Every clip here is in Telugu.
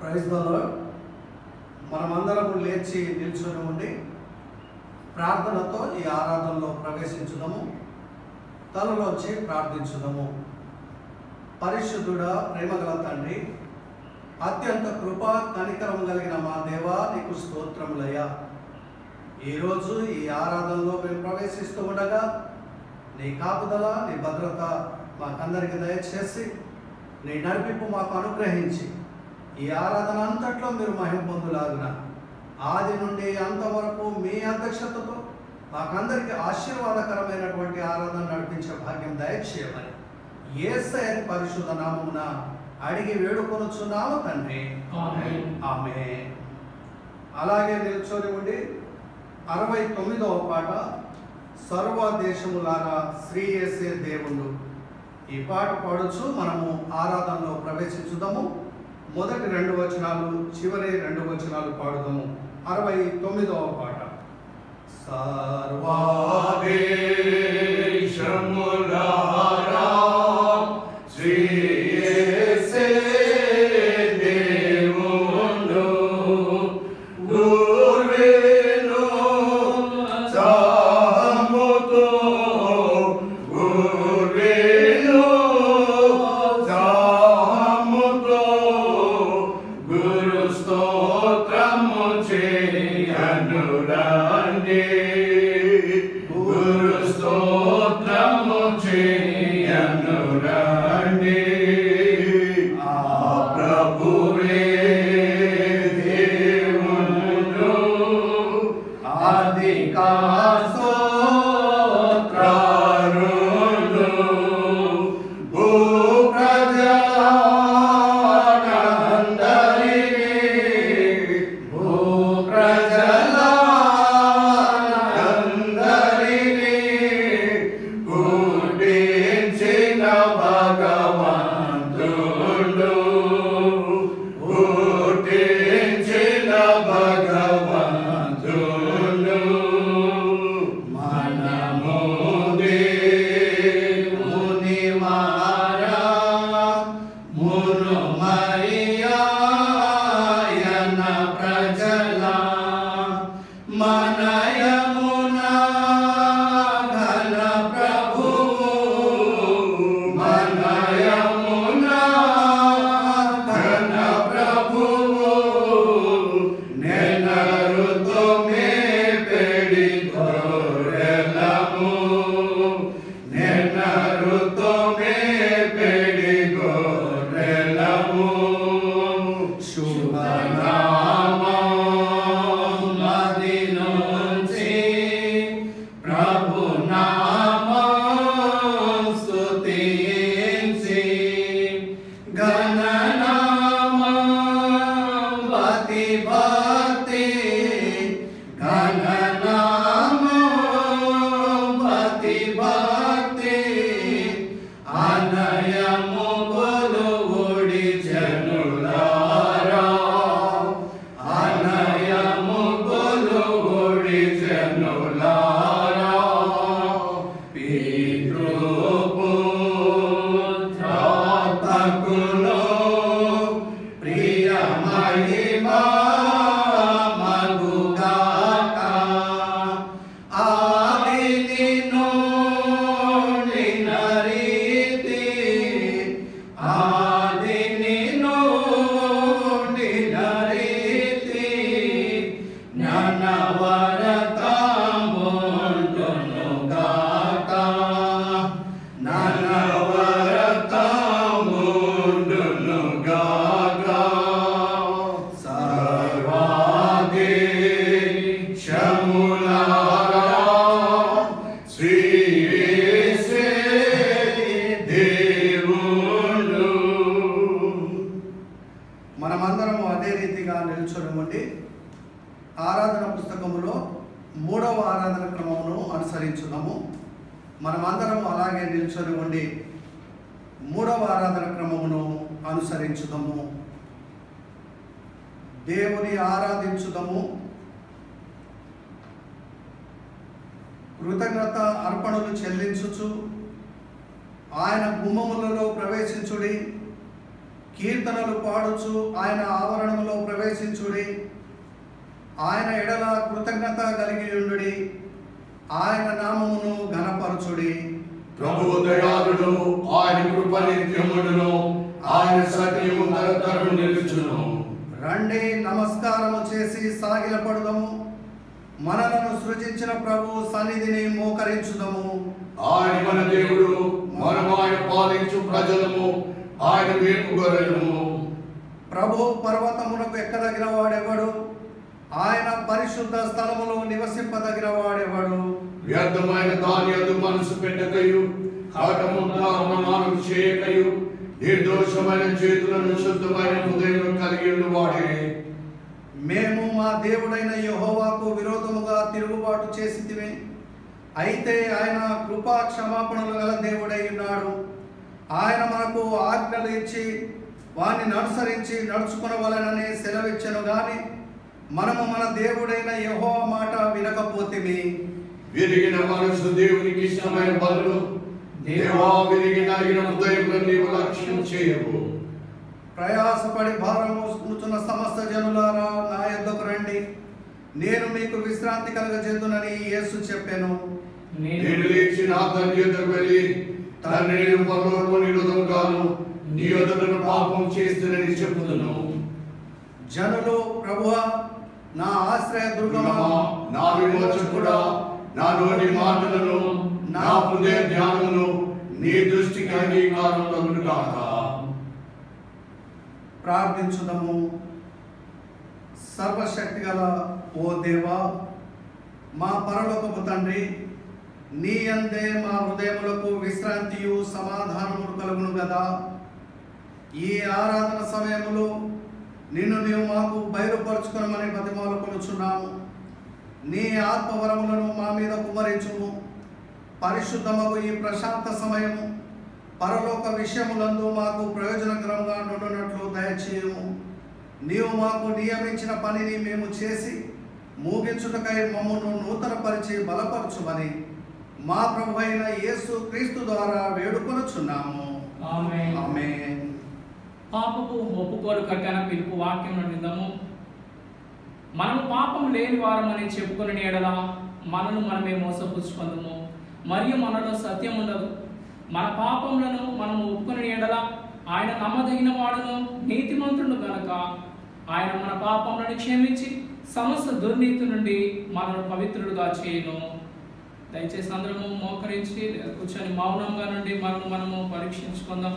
ప్రైజ్ ద లార్డ్ మనమందరము లేచి నిల్చొని ఉండి ప్రార్థనతో ఈ ఆరాధనలో ప్రవేశించుదాము తనలోంచి ప్రార్థించుదాము పరిశుద్ధుడా ప్రేమగల తండ్రి అత్యంత కృప కనికరం కలిగిన మా దేవా నీకు స్తోత్రములయ్యా ఈరోజు ఈ ఆరాధనలో మేము ప్రవేశిస్తూ ఉండగా నీ కాపుదల నీ భద్రత మాకందరికి దయచేసి నీ నడిపింపు మాకు అనుగ్రహించి ఈ ఆరాధన అంతట్లో మీరు మహిమ పొందులాగున ఆది నుండి అంతవరకు మీ అధ్యక్షతతో మాకందరికి ఆశీర్వాదకరమైనటువంటి ఆరాధన నడిపించే భాగ్యం దయచేయమని ఏసైని పరిశుద్ధ నామమున అడిగి వేడుకొనుచున్నాము తండ్రి ఆమేన్. ఆమె అలాగే నిల్చొని ఉండి అరవై తొమ్మిదవ పాట సర్వ దేశములారా శ్రీ యేసే దేవుడు ఈ పాట పాడొచ్చు మనము ఆరాధనలో ప్రవేశించుదాము మొదటి రెండు వచనాలు చివరి రెండు వచనాలు పాడుదాము అరవై తొమ్మిదవ పాట సర్వాదేశములారా శ్రీ యేసే దేవుండు గుర్వేను చాముతో గుర్వేను చాముతో గురు స్తోత్రము చేయను రండి గురు స్తోత్రము చేయను రండి ఆ ప్రభువే దేవుడు అధికా స్తోత్రారుడు భూ ప్రజలందరినీ భూ ప్రజలందరినీ పుట్టించిన భగవంతుడు పుట్టించిన భగవంతుడు మనము దేవుని వారా మును మరియాయన ప్రజల మనయమున ఘన ప్రభువు మనయమున ఘన ప్రభువు నెనరుతో మే పెడి గోరెలము నెనరుతో మే పెడి గోరెలము శుభనామం నది నుంచి ప్రభు నామం స్తుతించి ఘననామం భక్తి భక్తి ఘననామం భక్తి భక్తి అనయము కొలువుడి జనులారా అనయము కొలువుడి జనులారా పితృపుత్రాత్మకులు ప్రియ మహిమా మగుగాక ఆది నుండి నరీతి ఆది నుండి నరీతి జ్ఞానవరతముండును గాక జ్ఞానవరతముండును గాక సర్వాది శములారా శ్రీ యేసే దేవుడు మనమందరము అదే రీతిగా నిల్చొని ఉండి ఆరాధన పుస్తకములో మూడవ ఆరాధన క్రమమును అనుసరించుదాము మనమందరము అలాగే నిల్చొని ఉండి మూడవ ఆరాధన క్రమమును అనుసరించుదాము దేవుని ఆరాధించుదాము కృతజ్ఞత అర్పణలు చెల్లించుచు ఆయన గుమ్మములలో ప్రవేశించుడి కీర్తనలు పాడుచు ఆయన ఆవరణంలో ప్రవేశించుడి ఆయన ఎడల కృతజ్ఞత కలిగి ఉండుడి ఆయన నామమును ఘనపరచుడి ప్రభువు దయాళుడు ఆయన కృప నిత్యముడును ఆయన సత్యము తరతరము నిలుచును రండి నమస్కారము చేసి సాగిలపడుదము మనలను సృజించిన ప్రభు సన్నిధిని మోకరించుదము ఆయన మన దేవుడు మనం ఆయన పాలించు ప్రజలము ఆయన వేపు గొర్రెలము ప్రభు పర్వతమునకు ఎక్కదగిన వాడెవడు ఆయన పరిశుద్ధ స్థలములో నివసింపదగిన వాడెవడు వ్యర్థమైన దాని అందు మనసు పెట్టకయు కాటముద్దానం చేయకయు నిర్దోషమైన చేతులను శుద్ధమైన హృదయం కలిగి వాడే మేము మా దేవుడైన యెహోవాకు విరోధముగా తిరుగుబాటు చేసితిమి అయితే ఆయన కృపా క్షమాపణలు గల దేవుడై ఉన్నాడు ఆయన మనకు ఆజ్ఞలు ఇచ్చి వారిని అనుసరించి నడుచుకునవలనని సెలవిచ్చను గాని మనము మన దేవుడైన యెహోవా మాట వినకపోతిమి విరిగిన మనసు దేవునికి ఇష్టమైన బదులు దేవా విరిగి నలిగిన హృదయంలో నీవు లక్ష్యం చేయవు ప్రయాసపడి భారం మోసుకుంటున్న సమస్త జనులారా నా యొద్దకు రండి నేను మీకు విశ్రాంతి కలగజేతునని యేసు చెప్పాను నేను లేచి నా తండ్రి ఎదురు వెళ్ళి తండ్రి నేను పరలోకము నిరోధం కాను నీ ఎదుటను పాపం చేస్తున్నని చెప్పుదును జనులు ప్రభువా నా ఆశ్రయ దుర్గమా దుర్గమా, నా విమోచకుడా నా నోటి మాటలను నా హృదయ ధ్యానమును నీ దృష్టికి అంగీకారం కాక ప్రార్థించుదము సర్వశక్తి గల ఓ దేవా మా పరలోకపు తండ్రి నీ అందే మా హృదయములకు విశ్రాంతియు సమాధానము కలుగును గదా ఈ ఆరాధన సమయములో నిన్ను నీవు మాకు బయలుపరుచుకునమని బతిమాలు కొనుచున్నాము నీ ఆత్మవరములను మా మీద కుమరించుము పరిశుద్ధమగు ఈ ప్రశాంత సమయము పరలోక విషయములందు మాకు ప్రయోజనకరంగా నుండునట్లు దయచేయము నీవు మాకు నియమించిన పనిని మేము చేసి ముగించుటకై మమ్మను నూతనపరిచి బలపరచుమని మా ప్రభు అయిన యేసు క్రీస్తు ద్వారా వేడుకొనుచున్నాము ఆమేన్. ఆమేన్. పాపపు ఒప్పుకోలు కట్టిన పిలుపు వాక్యం నిందము మనము పాపం లేని వారమని చెప్పుకుని ఎడల మనను మనమే మోసపుచ్చుకుందము మరియు మనలో సత్యం ఉండదు మన పాపములను మనము ఒప్పుకుని ఎడల ఆయన నమ్మదగిన వాడును నీతిమంతుడు గనుక ఆయన మన పాపములను క్షమించి సమస్త దుర్నీతి నుండి మనను పవిత్రులుగా చేయను దయచేసి అందరము మోకరించి కూర్చొని మౌనంగా నుండి మనము మనము పరీక్షించుకుందాం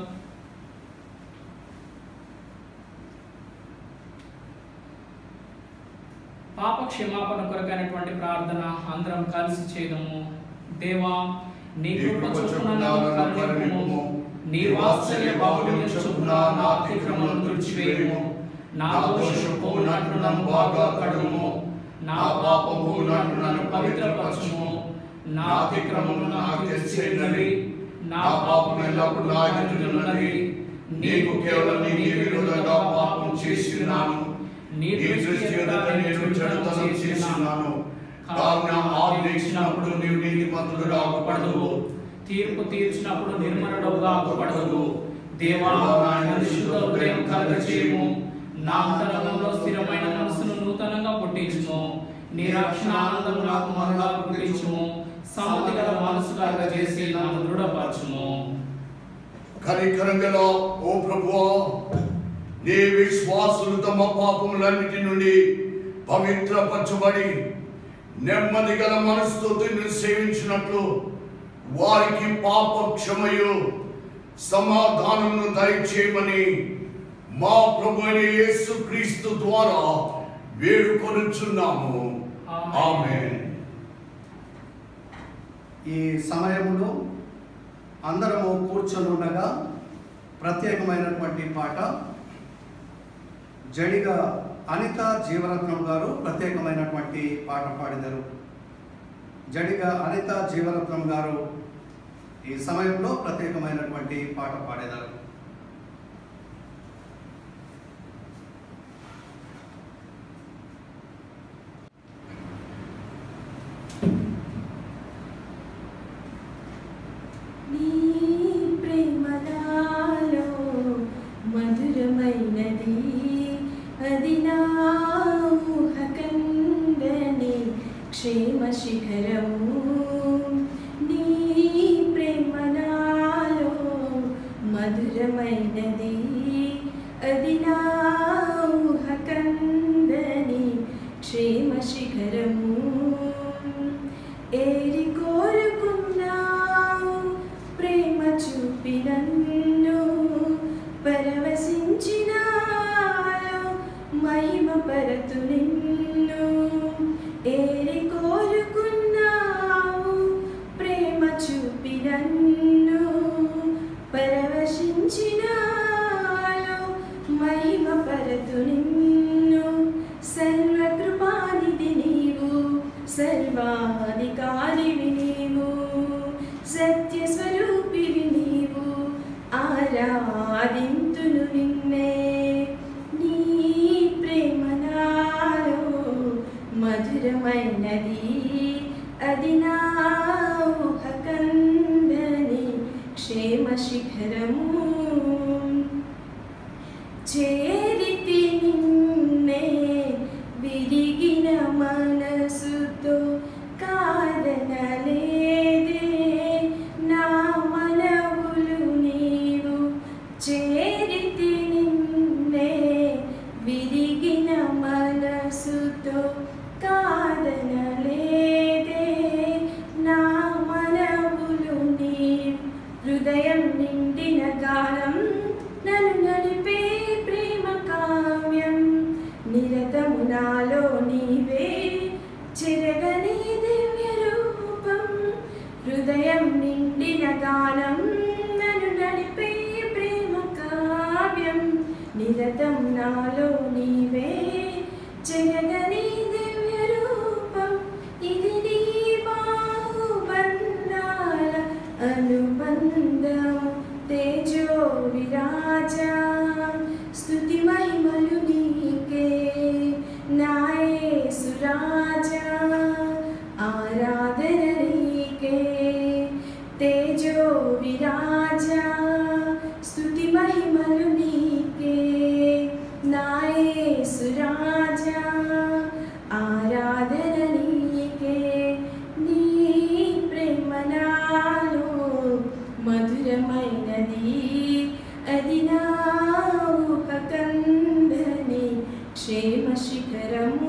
పాప క్షమాపణ కొరకైనటువంటి ప్రార్థన అందరం కలిసి చేయదము దేవా నీ కృప చొప్పున నన్ను కరుణింపుము నీ వాత్సల్య బాహుళ్యం చొప్పున నా అతిక్రమం తుడిచివేయము నా దోషం పోనట్లు నన్ను బాగా కడుగుము నా పాపం పోనట్లు నన్ను పవిత్రపరచుము నా అతిక్రమము నాకు తెలిసినవి నా పాపం ఎల్లప్పుడు నా ఎదుటనున్నది నీకు కేవలం నీకే విరోధంగా పాపం చేస్తున్నాను నీ నీ దృష్టి ఎదుట నేను చెడుతనం చేస్తున్నాను కావున ఆజ్ఞ ఇచ్చినప్పుడు నీవు నీతిమంతుడుగా ఆగుపడదు తీర్పు తీర్చినప్పుడు నిర్మలుడుగా ఆగుపడదు దేవా నాయన శుద్ధ హృదయం కలగచేయము నా అంతరంగంలో స్థిరమైన మనసును నూతనంగా పుట్టించుము నీ రక్షణ ఆనందం నాకు మరలా పుట్టించుము సమతి గల మనసు కలగజేసి నన్ను దృఢపరచుము కనికరం గల ఓ ప్రభువా నీ విశ్వాసులు తమ పాపములన్నిటి నుండి పవిత్రపరచబడి నెమ్మది గల మనసుతో నిన్ను సేవించినట్లు వారికి పాప క్షమయు సమాధానమును దయచేయమని మా ప్రభు అయిన యేసు క్రీస్తు ద్వారా వేడుకొనుచున్నాము ఆమేన్ ఈ సమయంలో అందరము కూర్చొని ఉండగా ప్రత్యేకమైనటువంటి పాట జడిగా అనిత జీవరత్నం గారు ప్రత్యేకమైనటువంటి పాట పాడినారు జడిగా అనిత జీవరత్నం గారు ఈ సమయంలో ప్రత్యేకమైనటువంటి పాట పాడేదారు నీ ప్రేమనాలో మధురం క్షేమ శిఖరము నీ ప్రేమ నాలో మధురమైనది అది నా ఊహకందని క్షేమ శిఖరము ఏరి కోరుకున్నావు ప్రేమ చూపి నన్ను పరవశించినాలో మహిమ పరతు నిన్ను ఏరి కోరుకున్నావు ప్రేమ చూపి నన్ను పరవశించినాలో మహిమ పరతు నిన్ను సర్వకృపానిధి నీవు సర్వాధికారివి నీవు సత్య స్వరూపివి నీవు ఆరాధింతును నిన్నే నీ ప్రేమ నాలో మధురమైనది అది నా ఊహకందని క్షేమ శిఖరము చేరితి నిన్నే విరిగిన మనసుతో కాదనలేదే నా మనవులు నీవు చేరితి నిన్నే విరిగిన మనసుతో కాదనలేదే నా మనవులు నీవు హృదయం నిండిన గానం నన్ను నడిపే ప్రేమ కావ్యం నిరతము నాలో నీవే చిరగని దివ్య రూపం హృదయం నిండిన గానం నన్ను నడిపే ప్రేమ కావ్యం నిరతం నాలో నీవే జగదని దివ్య రూపం ఇది నీ బాహుబంధాల అనుబంధం తేజో విరాజా స్తుతి మహిమలు నీకే నాయే సురాజా ఆరాధన నీకే తేజో విరాజా స్తుతి మహిమలు నీకే నాయే సురాజా ఆరాధన నీకే నీ ప్రేమ నాలో మధురమైనది అది నా ఊహకందని క్షేమ శిఖరము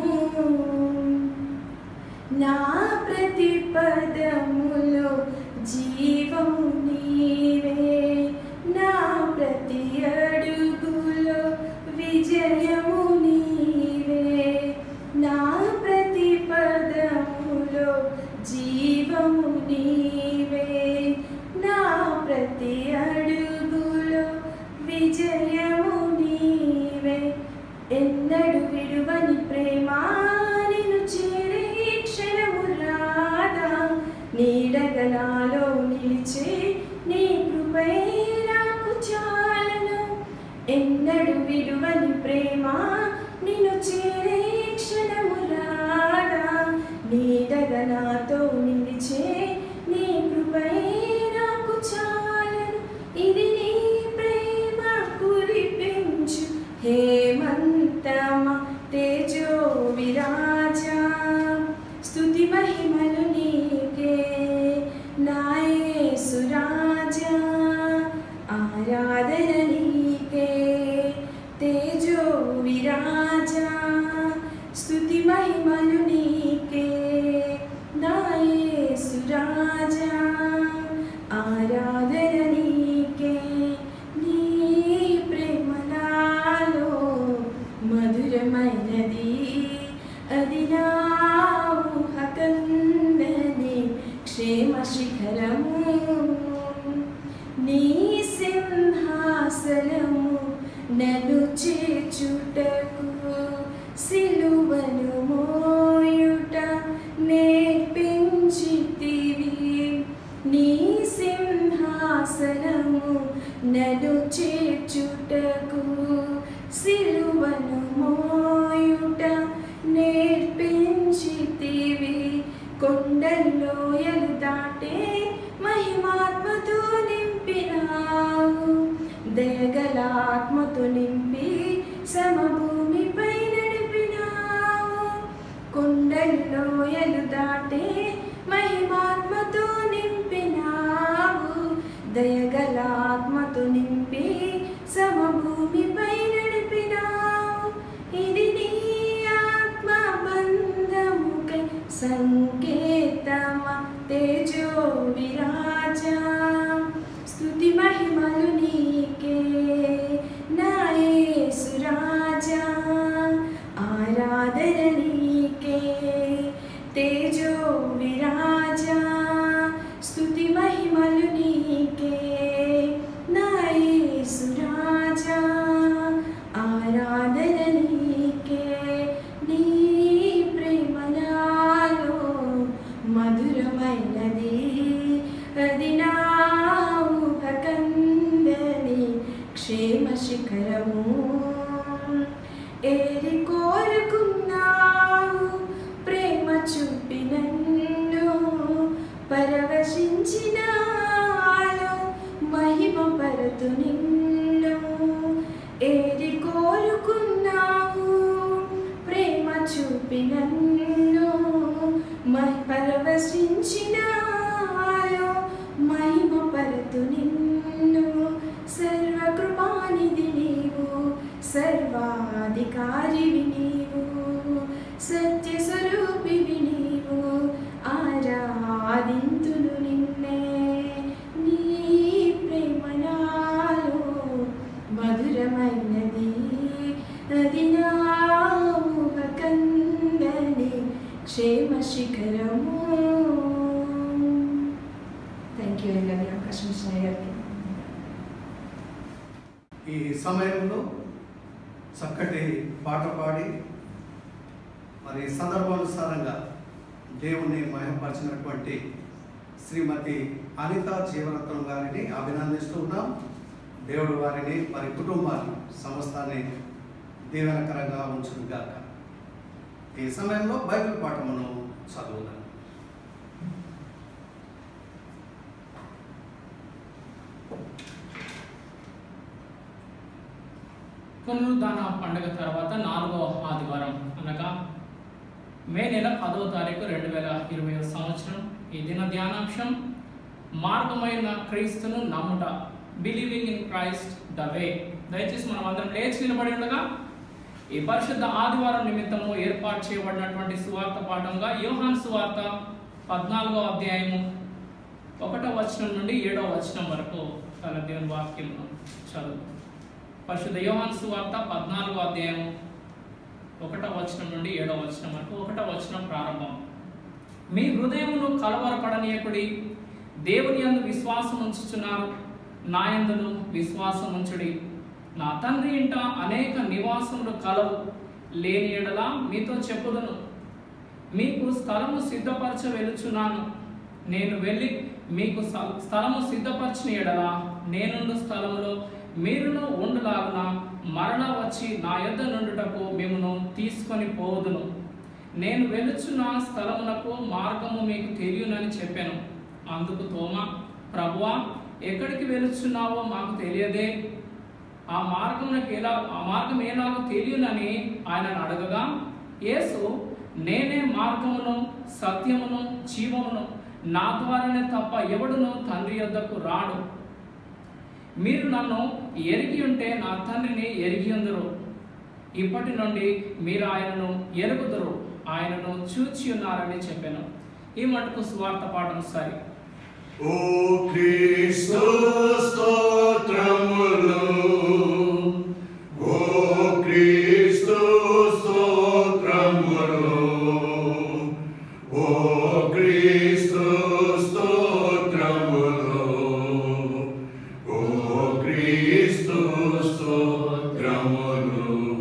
నా ప్రతి పదములో జీవము నీవే నా ప్రతి అడుగులో విజయము నీవే నా ప్రతి పదములో జీవము నీవే నా ప్రతి అడుగులో విజయము నీవే ఎన్నడు విడువని ప్రేమ నిన్ను చేరే క్షణము రాదా నీడగలాలో నిలిచే నీ కృపే నాకు చాలను ఎన్నడు విడువని ప్రేమ నిన్ను చేరే క్షణము రాదా నీడగలాతో నిలిచే నీ కృపే నాకు చాలను ఇది నీ ప్రేమ కురిపించు హేమంతమ తేజో విరాజా స్తుతి మహిమలు నీకే నాయే సురాజా ఆరాధన నీకే తేజో విరాజా స్తుతి మహిమలు నీకే నాయే సురాజా ఆరాధన నీకే నీ ప్రేమ నాలో మధురమైనది అది నా ఊహకందని క్షేమ శిఖరము నీ సింహాసనము నన్ను చేర్చుటకు సిలువను మోయుట నేర్పించితివి నీ సింహాసనము నన్ను చేర్చుటకు సిలువను మోయుట నేర్పించితివి కొండల్లోయలు దాటే మహిమాత్మతో నింపినావు దయగల ఆత్మతో నింపి సమభూమిపై నడిపినావు కొండల్లోయలు దాటే ఏరి కోరుకున్నావు ప్రేమ చూపి నన్ను పరవశించినాలో మహిమ పరతు నిన్ను ఏరి కోరుకున్నావు ప్రేమ చూపి నన్ను మహి పరవశించినాలో మహిమ పరతు నిన్ను సర్వకృపానిధి నీవు సర్వాధికారివి నీవు సత్య స్వరూపివి నీవు ఆరాధింతును నిన్నే నీ ప్రేమ నాలో మధురమైనది అది నా ఊహకందని క్షేమ శిఖరము థ్యాంక్ యూ అండి అవకాశం ఇచ్చిన గారికి ఈ సమయంలో చక్కటి పాట పాడి మరి సందర్భానుసారంగా దేవుణ్ణి మహిమపరిచినటువంటి శ్రీమతి అనిత జీవరత్నం గారిని అభినందిస్తూ ఉన్నాం దేవుడు వారిని వారి కుటుంబాన్ని సమస్తాన్ని దీవెనకరంగా ఉంచుగాక ఈ సమయంలో బైబిల్ పాఠమును చదువుదాం పునరుద్ధాన పండుగ తర్వాత నాలుగో ఆదివారం అనగా మే నెల పదవ తారీఖు రెండు వేల ఇరవై సంవత్సరం ఈ దిన ధ్యానాంశం మార్గమైన క్రీస్తును నమ్ముట believing in Christ the way దయచేసి మనం అందరం లేచి నిలబడి ఉండగా ఈ పరిశుద్ధ ఆదివారం నిమిత్తము ఏర్పాటు చేయబడినటువంటి సువార్త పాఠంగా యోహాన్ సువార్త పద్నాలుగో అధ్యాయము ఒకటో వచనం నుండి ఏడో వచనం వరకు తన దేవుని వాక్యం చదువు పరిశుద్ధ యోహాన్ సువార్త పద్నాలుగో అధ్యాయం ఒకటో వచనం నుండి ఏడో వచనం వరకు ఒకటో వచనం ప్రారంభం మీ హృదయమును కలవరపడనీయకుడి దేవుని యందు విశ్వాసం ఉంచుచున్నారు నా యందును విశ్వాసం ఉంచుడి నా తండ్రి ఇంట అనేక నివాసములు కలవు లేని ఎడల మీతో చెప్పుదును మీకు స్థలము సిద్ధపరచ వెలుచున్నాను నేను వెళ్ళి మీకు స- స్థలము సిద్ధపరచిన ఎడల నేనుండు స్థలములో మీరును ఉండులాగున మరణ వచ్చి నా యొద్ద నుండుటకు మిమ్మను తీసుకొని పోదును నేను వెలుచున్న స్థలమునకు మార్గము మీకు తెలియనని చెప్పాను అందుకు తోమా ప్రభువా ఎక్కడికి వెలుచున్నావో మాకు తెలియదే ఆ మార్గమునకు ఎలా ఆ మార్గం ఎలాగో తెలియనని ఆయనను అడగగా యేసు నేనే మార్గమును సత్యమును జీవమును నా ద్వారానే తప్ప ఎవడును తండ్రి యొద్దకు రాడు మీరు నన్ను ఎరిగి ఉంటే నా తండ్రిని ఎరిగి ఉందరు ఇప్పటి నుండి మీరు ఆయనను ఎరుగుదురు ఆయనను చూచి ఉన్నారని చెప్పాను ఈ మటుకు సువార్త పాఠం సరి ఓ క్రీస్తు స్తోత్రములు ఓ క్రీస్తు స్తోత్రములు ఓ క్రీస్తు స్తోత్రములు ఓ క్రీస్తు స్తోత్రములు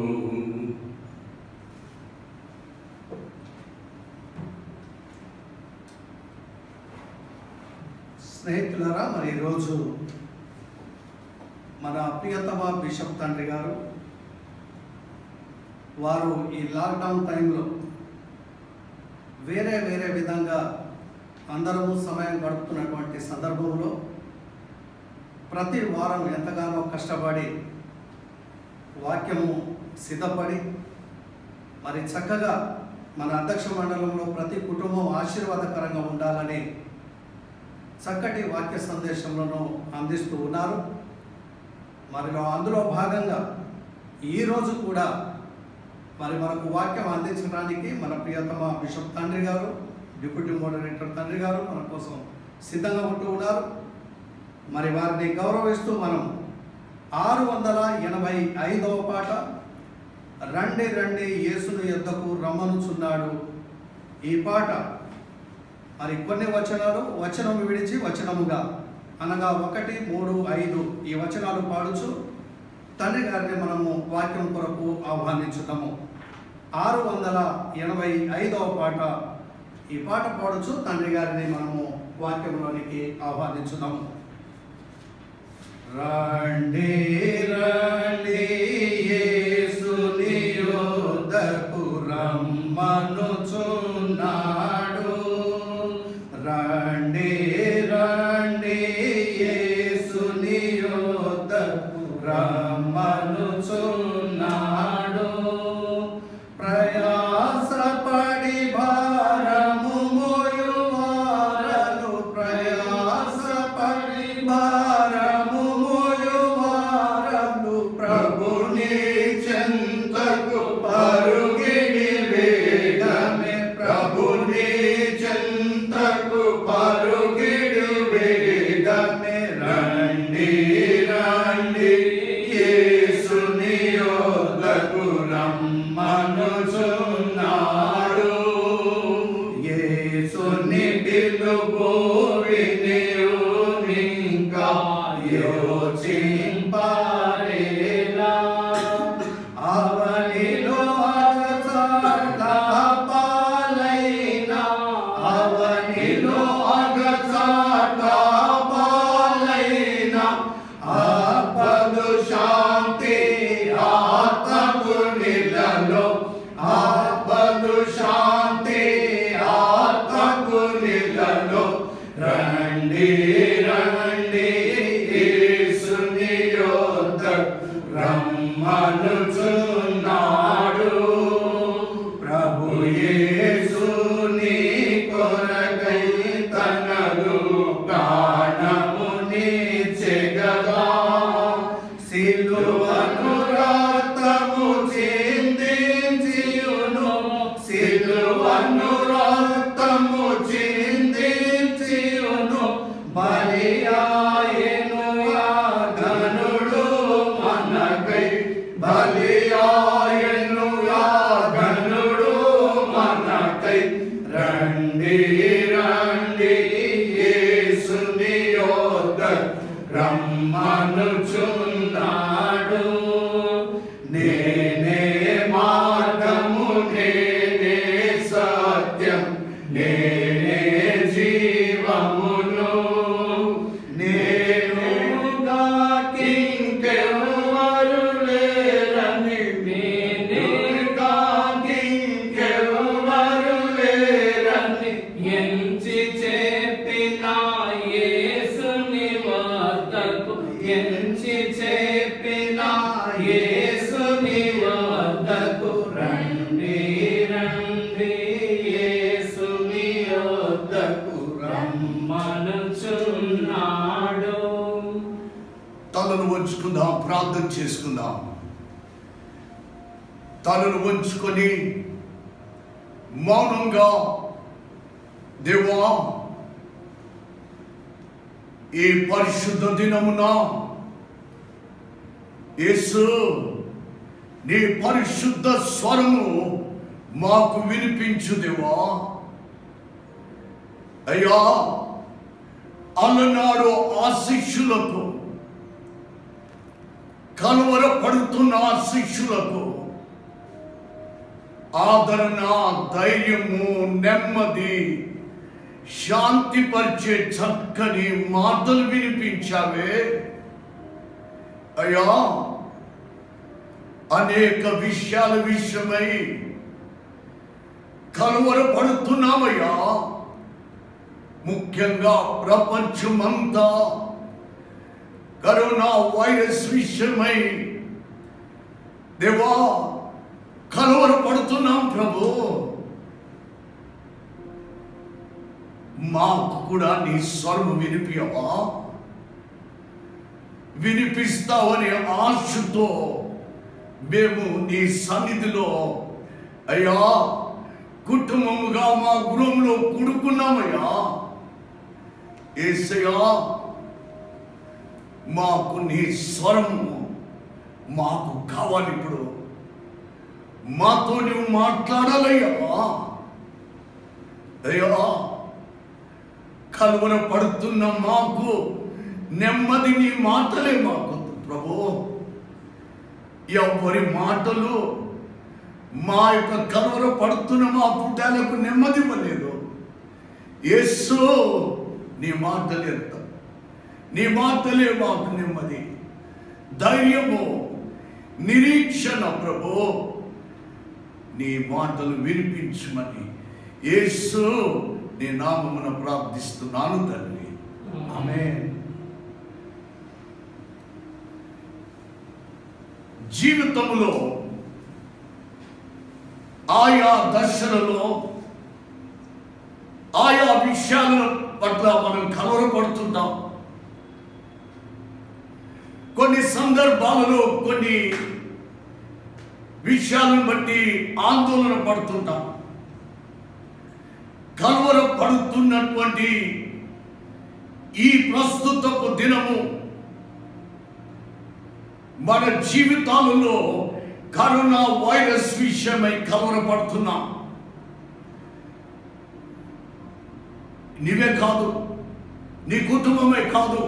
స్నేహితులారా మరి ఈరోజు మన ప్రియతమ బిషప్ తండ్రి గారు వారు ఈ లాక్డౌన్ టైంలో వేరే వేరే విధంగా అందరము సమయం గడుపుతున్నటువంటి సందర్భంలో ప్రతి వారం ఎంతగానో కష్టపడి వాక్యము సిద్ధపడి మరి చక్కగా మన అధ్యక్ష మండలంలో ప్రతి కుటుంబం ఆశీర్వాదకరంగా ఉండాలని చక్కటి వాక్య సందేశంలో అందిస్తూ ఉన్నారు మరి అందులో భాగంగా ఈరోజు కూడా మరి మనకు వాక్యం అందించడానికి మన ప్రియతమ బిషప్ తండ్రి గారు డిప్యూటీ మోడరేటర్ తండ్రి గారు మన కోసం సిద్ధంగా ఉంటూ ఉన్నారు మరి వారిని గౌరవిస్తూ మనం ఆరు వందల ఎనభై ఐదవ పాట రండి రండి యేసుని యొద్దకు రమ్మనుచున్నాడు ఈ పాట మరి కొన్ని వచనాలు వచనము విడిచి వచనముగా అనగా ఒకటి మూడు ఐదు ఈ వచనాలు పాడుచు తండ్రి గారిని మనము వాక్యం కొరకు ఆహ్వానించుతాము ఆరు వందల ఎనభై ఐదవ పాట ఈ పాట పాడుచు తండ్రి గారిని మనము వాక్యంలోనికి ఆహ్వానించుదాము రండి రండి బలియాయనుగా గనుడు మనకై రండి రండి యేసుని యొద్ద రమ్మనుచున్నాడు నేనే మార్గము నేనే సత్యం నేనే జీవమును నేనుగా కింకెవరు లేరని నేనుగా కింకెవరు లేరని ఎంచి చెప్పిన యేసుని వద్దకు ఎంచి చెప్పిన యేసుని వద్దకు రండి రండి యేసుని వద్దకు రమ్మనుచున్నాడు తలను వంచుకుందాం ప్రార్థన చేసుకుందాం తలను వంచుకొని మౌనంగా దేవా ఈ పరిశుద్ధ దినమున యేసు నీ పరిశుద్ధ స్వరము మాకు వినిపించు దేవా అయ్యా అలనాడు ఆ శిష్యులకు కలవరపడుతున్న ఆ శిష్యులకు ఆదరణ ధైర్యము నెమ్మది శాంతిపరిచే చక్కని మాటలు వినిపించావే అయ్యా అనేక విషయాల విషయమై కలవరపడుతున్నామయ్యా ముఖ్యంగా ప్రపంచమంతా కరోనా వైరస్ విషయమై దేవా కలవరపడుతున్నాం ప్రభు మాకు కూడా నీ స్వరం వినిపించవా వినిపిస్తావనే ఆశతో మేము నీ సన్నిధిలో అయ్యా కుటుంబముగా మా గృహంలో కూడుకున్నామయ్యా ఏసయ్యా మాకు నీ స్వరము మాకు కావాలి ఇప్పుడు మాతో నువ్వు మాట్లాడాలయ్యా అయ్యా కలువర పడుతున్న మాకు నెమ్మది నీ మాటలే మాకు ప్రభు ఎవరి మాటలు మా యొక్క కలువర పడుతున్న మా పుట్టాలకు నెమ్మది ఇవ్వలేదు యేసు నీ మాటలు ఎంత నీ మాటలే మాకు నెమ్మది ధైర్యము నిరీక్షణ ప్రభు నీ మాటలు వినిపించమని యేసు నీ నామమున ప్రార్థిస్తున్నాను తండ్రి ఆమేన్ జీవితంలో ఆయా దశలలో ఆయా విషయాల పట్ల మనం కలవరపడుతుంటాం కొన్ని సందర్భాలలో కొన్ని విషయాలను బట్టి ఆందోళన పడుతుంటాం కలవర పడుతున్నటువంటి ఈ ప్రస్తుతపు దినము మన జీవితాలలో కరోనా వైరస్ విషయమై కలవరపడుతున్నాం నీవే కాదు నీ కుటుంబమే కాదు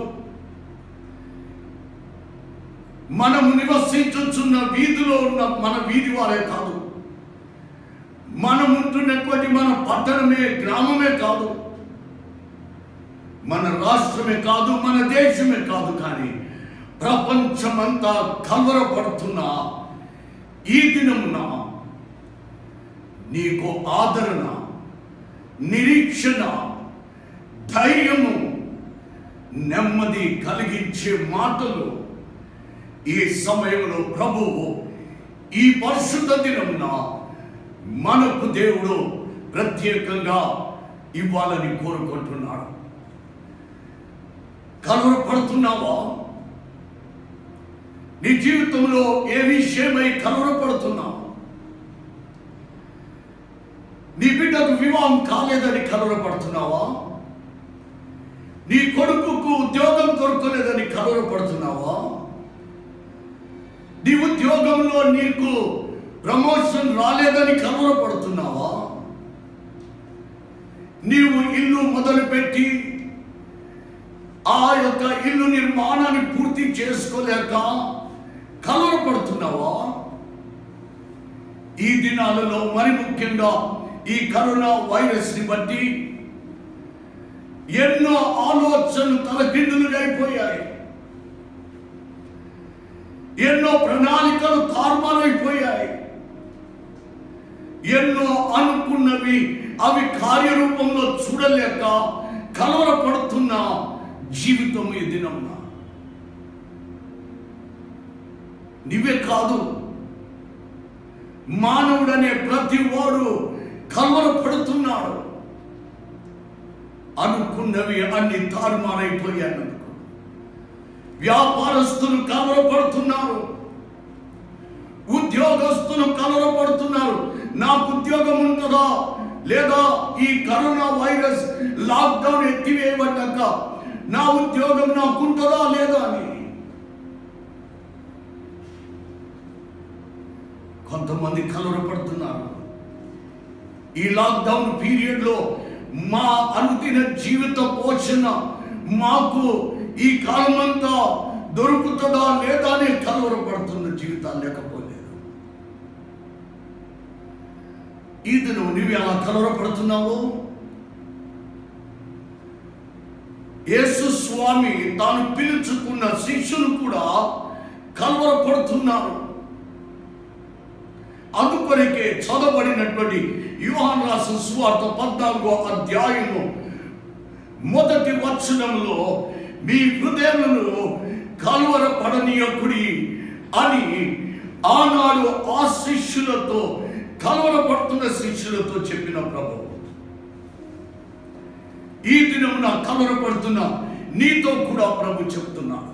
మనము నివసించుచున్న వీధిలో ఉన్న మన వీధి వారే కాదు మనం ఉంటున్నటువంటి మన పట్టణమే గ్రామమే కాదు మన రాష్ట్రమే కాదు మన దేశమే కాదు కానీ ప్రపంచమంతా కలవరపడుతున్న ఈ దినమున నీకు ఆదరణ నిరీక్షణ ధైర్యము నెమ్మది కలిగించే మాటలు ఈ సమయంలో ప్రభువు ఈ పరిశుద్ధ దినమున మనకు దేవుడు ప్రత్యేకంగా ఇవ్వాలని కోరుకుంటున్నాడు కలవరపడుతున్నావా నీ జీవితంలో ఏ విషయమై కలవరపడుతున్నావు నీ బిడ్డకు వివాహం కాలేదని కలవరపడుతున్నావా నీ కొడుకుకు ఉద్యోగం దొరకలేదని కలవరపడుతున్నావా నీ ఉద్యోగంలో నీకు ప్రమోషన్ రాలేదని కలవరపడుతున్నావా నీవు ఇల్లు మొదలుపెట్టి ఆ యొక్క ఇల్లు నిర్మాణాన్ని పూర్తి చేసుకోలేక కలవరపడుతున్నావా ఈ దినాలలో మరి ముఖ్యంగా ఈ కరోనా వైరస్ ని బట్టి ఎన్నో ఆలోచనలు తలకిందులుగా అయిపోయాయి ఎన్నో ప్రణాళికలు తారుమారైపోయాయి ఎన్నో అనుకున్నవి అవి కార్యరూపంలో చూడలేక కలవరపడుతున్న జీవితం ఈ దినమున నీవే కాదు మానవుడనే ప్రతి వాడు కలవరపడుతున్నాడు అనుకున్నవి అన్ని తారుమారైపోయాను వ్యాపారస్తులు కలవరపడుతున్నారు ఉద్యోగస్తులు కలవరపడుతున్నారు నాకు ఉద్యోగం ఉంటుందా లేదా ఈ కరోనా వైరస్ లాక్డౌన్ ఎత్తివేయబడ్డాక నా ఉద్యోగం నాకు ఉంటుందా లేదా అని కొంతమంది కలవరపడుతున్నారు ఈ లాక్డౌన్ పీరియడ్ లో మా అనుదిన జీవిత పోషణ మాకు ఈ కాలమంతా దొరుకుతుందా లేదా అని కలవరపడుతున్న జీవితాలు లేకపోలేదు ఈ దినం నువ్వు ఎలా కలవరపడుతున్నావు యేసు స్వామి తాను పిలుచుకున్న శిష్యులు కూడా కలవరపడుతున్నారు అందుకొరకే చదవబడినటువంటి యోహాన్ రాసిన సువార్త పద్నాలుగో అధ్యాయము మొదటి వచనంలో మీ హృదయములను కలవరపడనీయకుడి అని ఆనాడు ఆ శిష్యులతో కలవరపడుతున్న శిష్యులతో చెప్పిన ప్రభు ఈ దినమున కలవరపడుతున్న నీతో కూడా ప్రభు చెప్తున్నాడు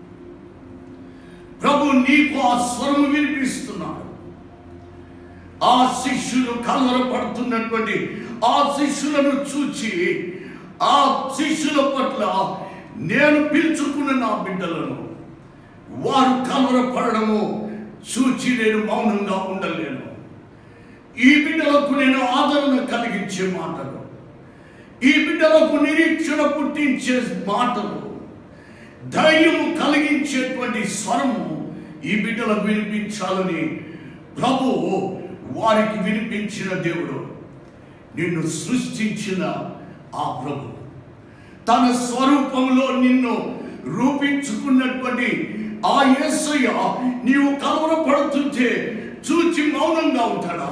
ప్రభు నీకు ఆ స్వరము వినిపిస్తున్నాడు ఆ శిష్యులు కలవరపడుతున్నటువంటి ఆ శిష్యులను చూచి ఆ శిష్యుల పట్ల నేను పిలుచుకున్న నా బిడ్డలను వారు కలవరపడము చూచి నేను మౌనంగా ఉండలేను ఈ బిడ్డలకు నేను ఆదరణ కలిగించే మాటలు ఈ బిడ్డలకు నిరీక్షణ పుట్టించే మాటలు ధైర్యము కలిగించేటువంటి స్వరము ఈ బిడ్డలకు వినిపించాలని ప్రభు వారికి వినిపించిన దేవుడు నిన్ను సృష్టించిన ఆ ప్రభు తన స్వరూపంలో నిన్ను రూపించుకున్నటువంటి ఆ యేసయ్య నీవు కలవరపడుతుంటే చూచి మౌనంగా ఉంటాడా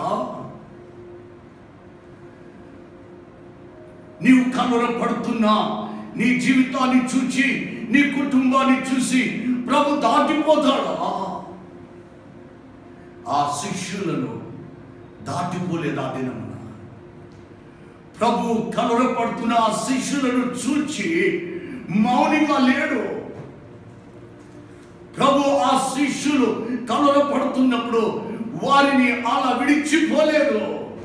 నీవు కలవరపడుతున్నా నీ జీవితాన్ని చూచి నీ కుటుంబాన్ని చూసి ప్రభు దాటిపోతాడా ఆ శిష్యులను దాటిపోలేదు ఆ దినమున ప్రభు కలవరపడుతున్న ఆ శిష్యులను చూచి మౌనిగా లేడు ప్రభు ఆ శిష్యులు కలవరపడుతున్నప్పుడు వారిని అలా విడిచిపోలేదు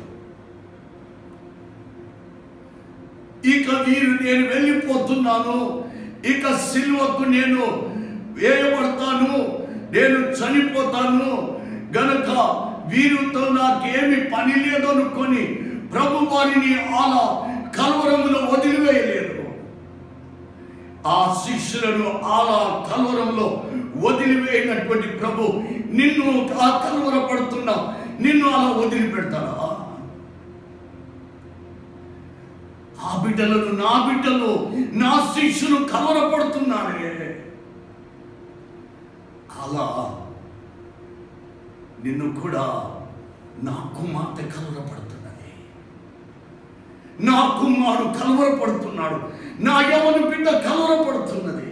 ఇక వీరు నేను వెళ్ళిపోతున్నాను ఇక సిల్వకు నేను వేయబడతాను నేను చనిపోతాను గనుక వీరితో నాకేమి పని లేదనుకొని ప్రభు వారిని అలా కలవరములో వదిలివేయలేదు ఆ శిష్యులను అలా కలవరంలో వదిలివేయనటువంటి ప్రభు నిన్ను ఆ కలవర పడుతున్నా నిన్ను అలా వదిలిపెడతాడా ఆ బిడ్డలను నా బిడ్డలు నా శిష్యులు కలవరపడుతున్నారే అలా నిన్ను కూడా నా కుమార్తె కలవరపడుతున్నది నా కుమారుడు కలవరపడుతున్నాడు నా యవని బిడ్డ కలవరపడుతున్నది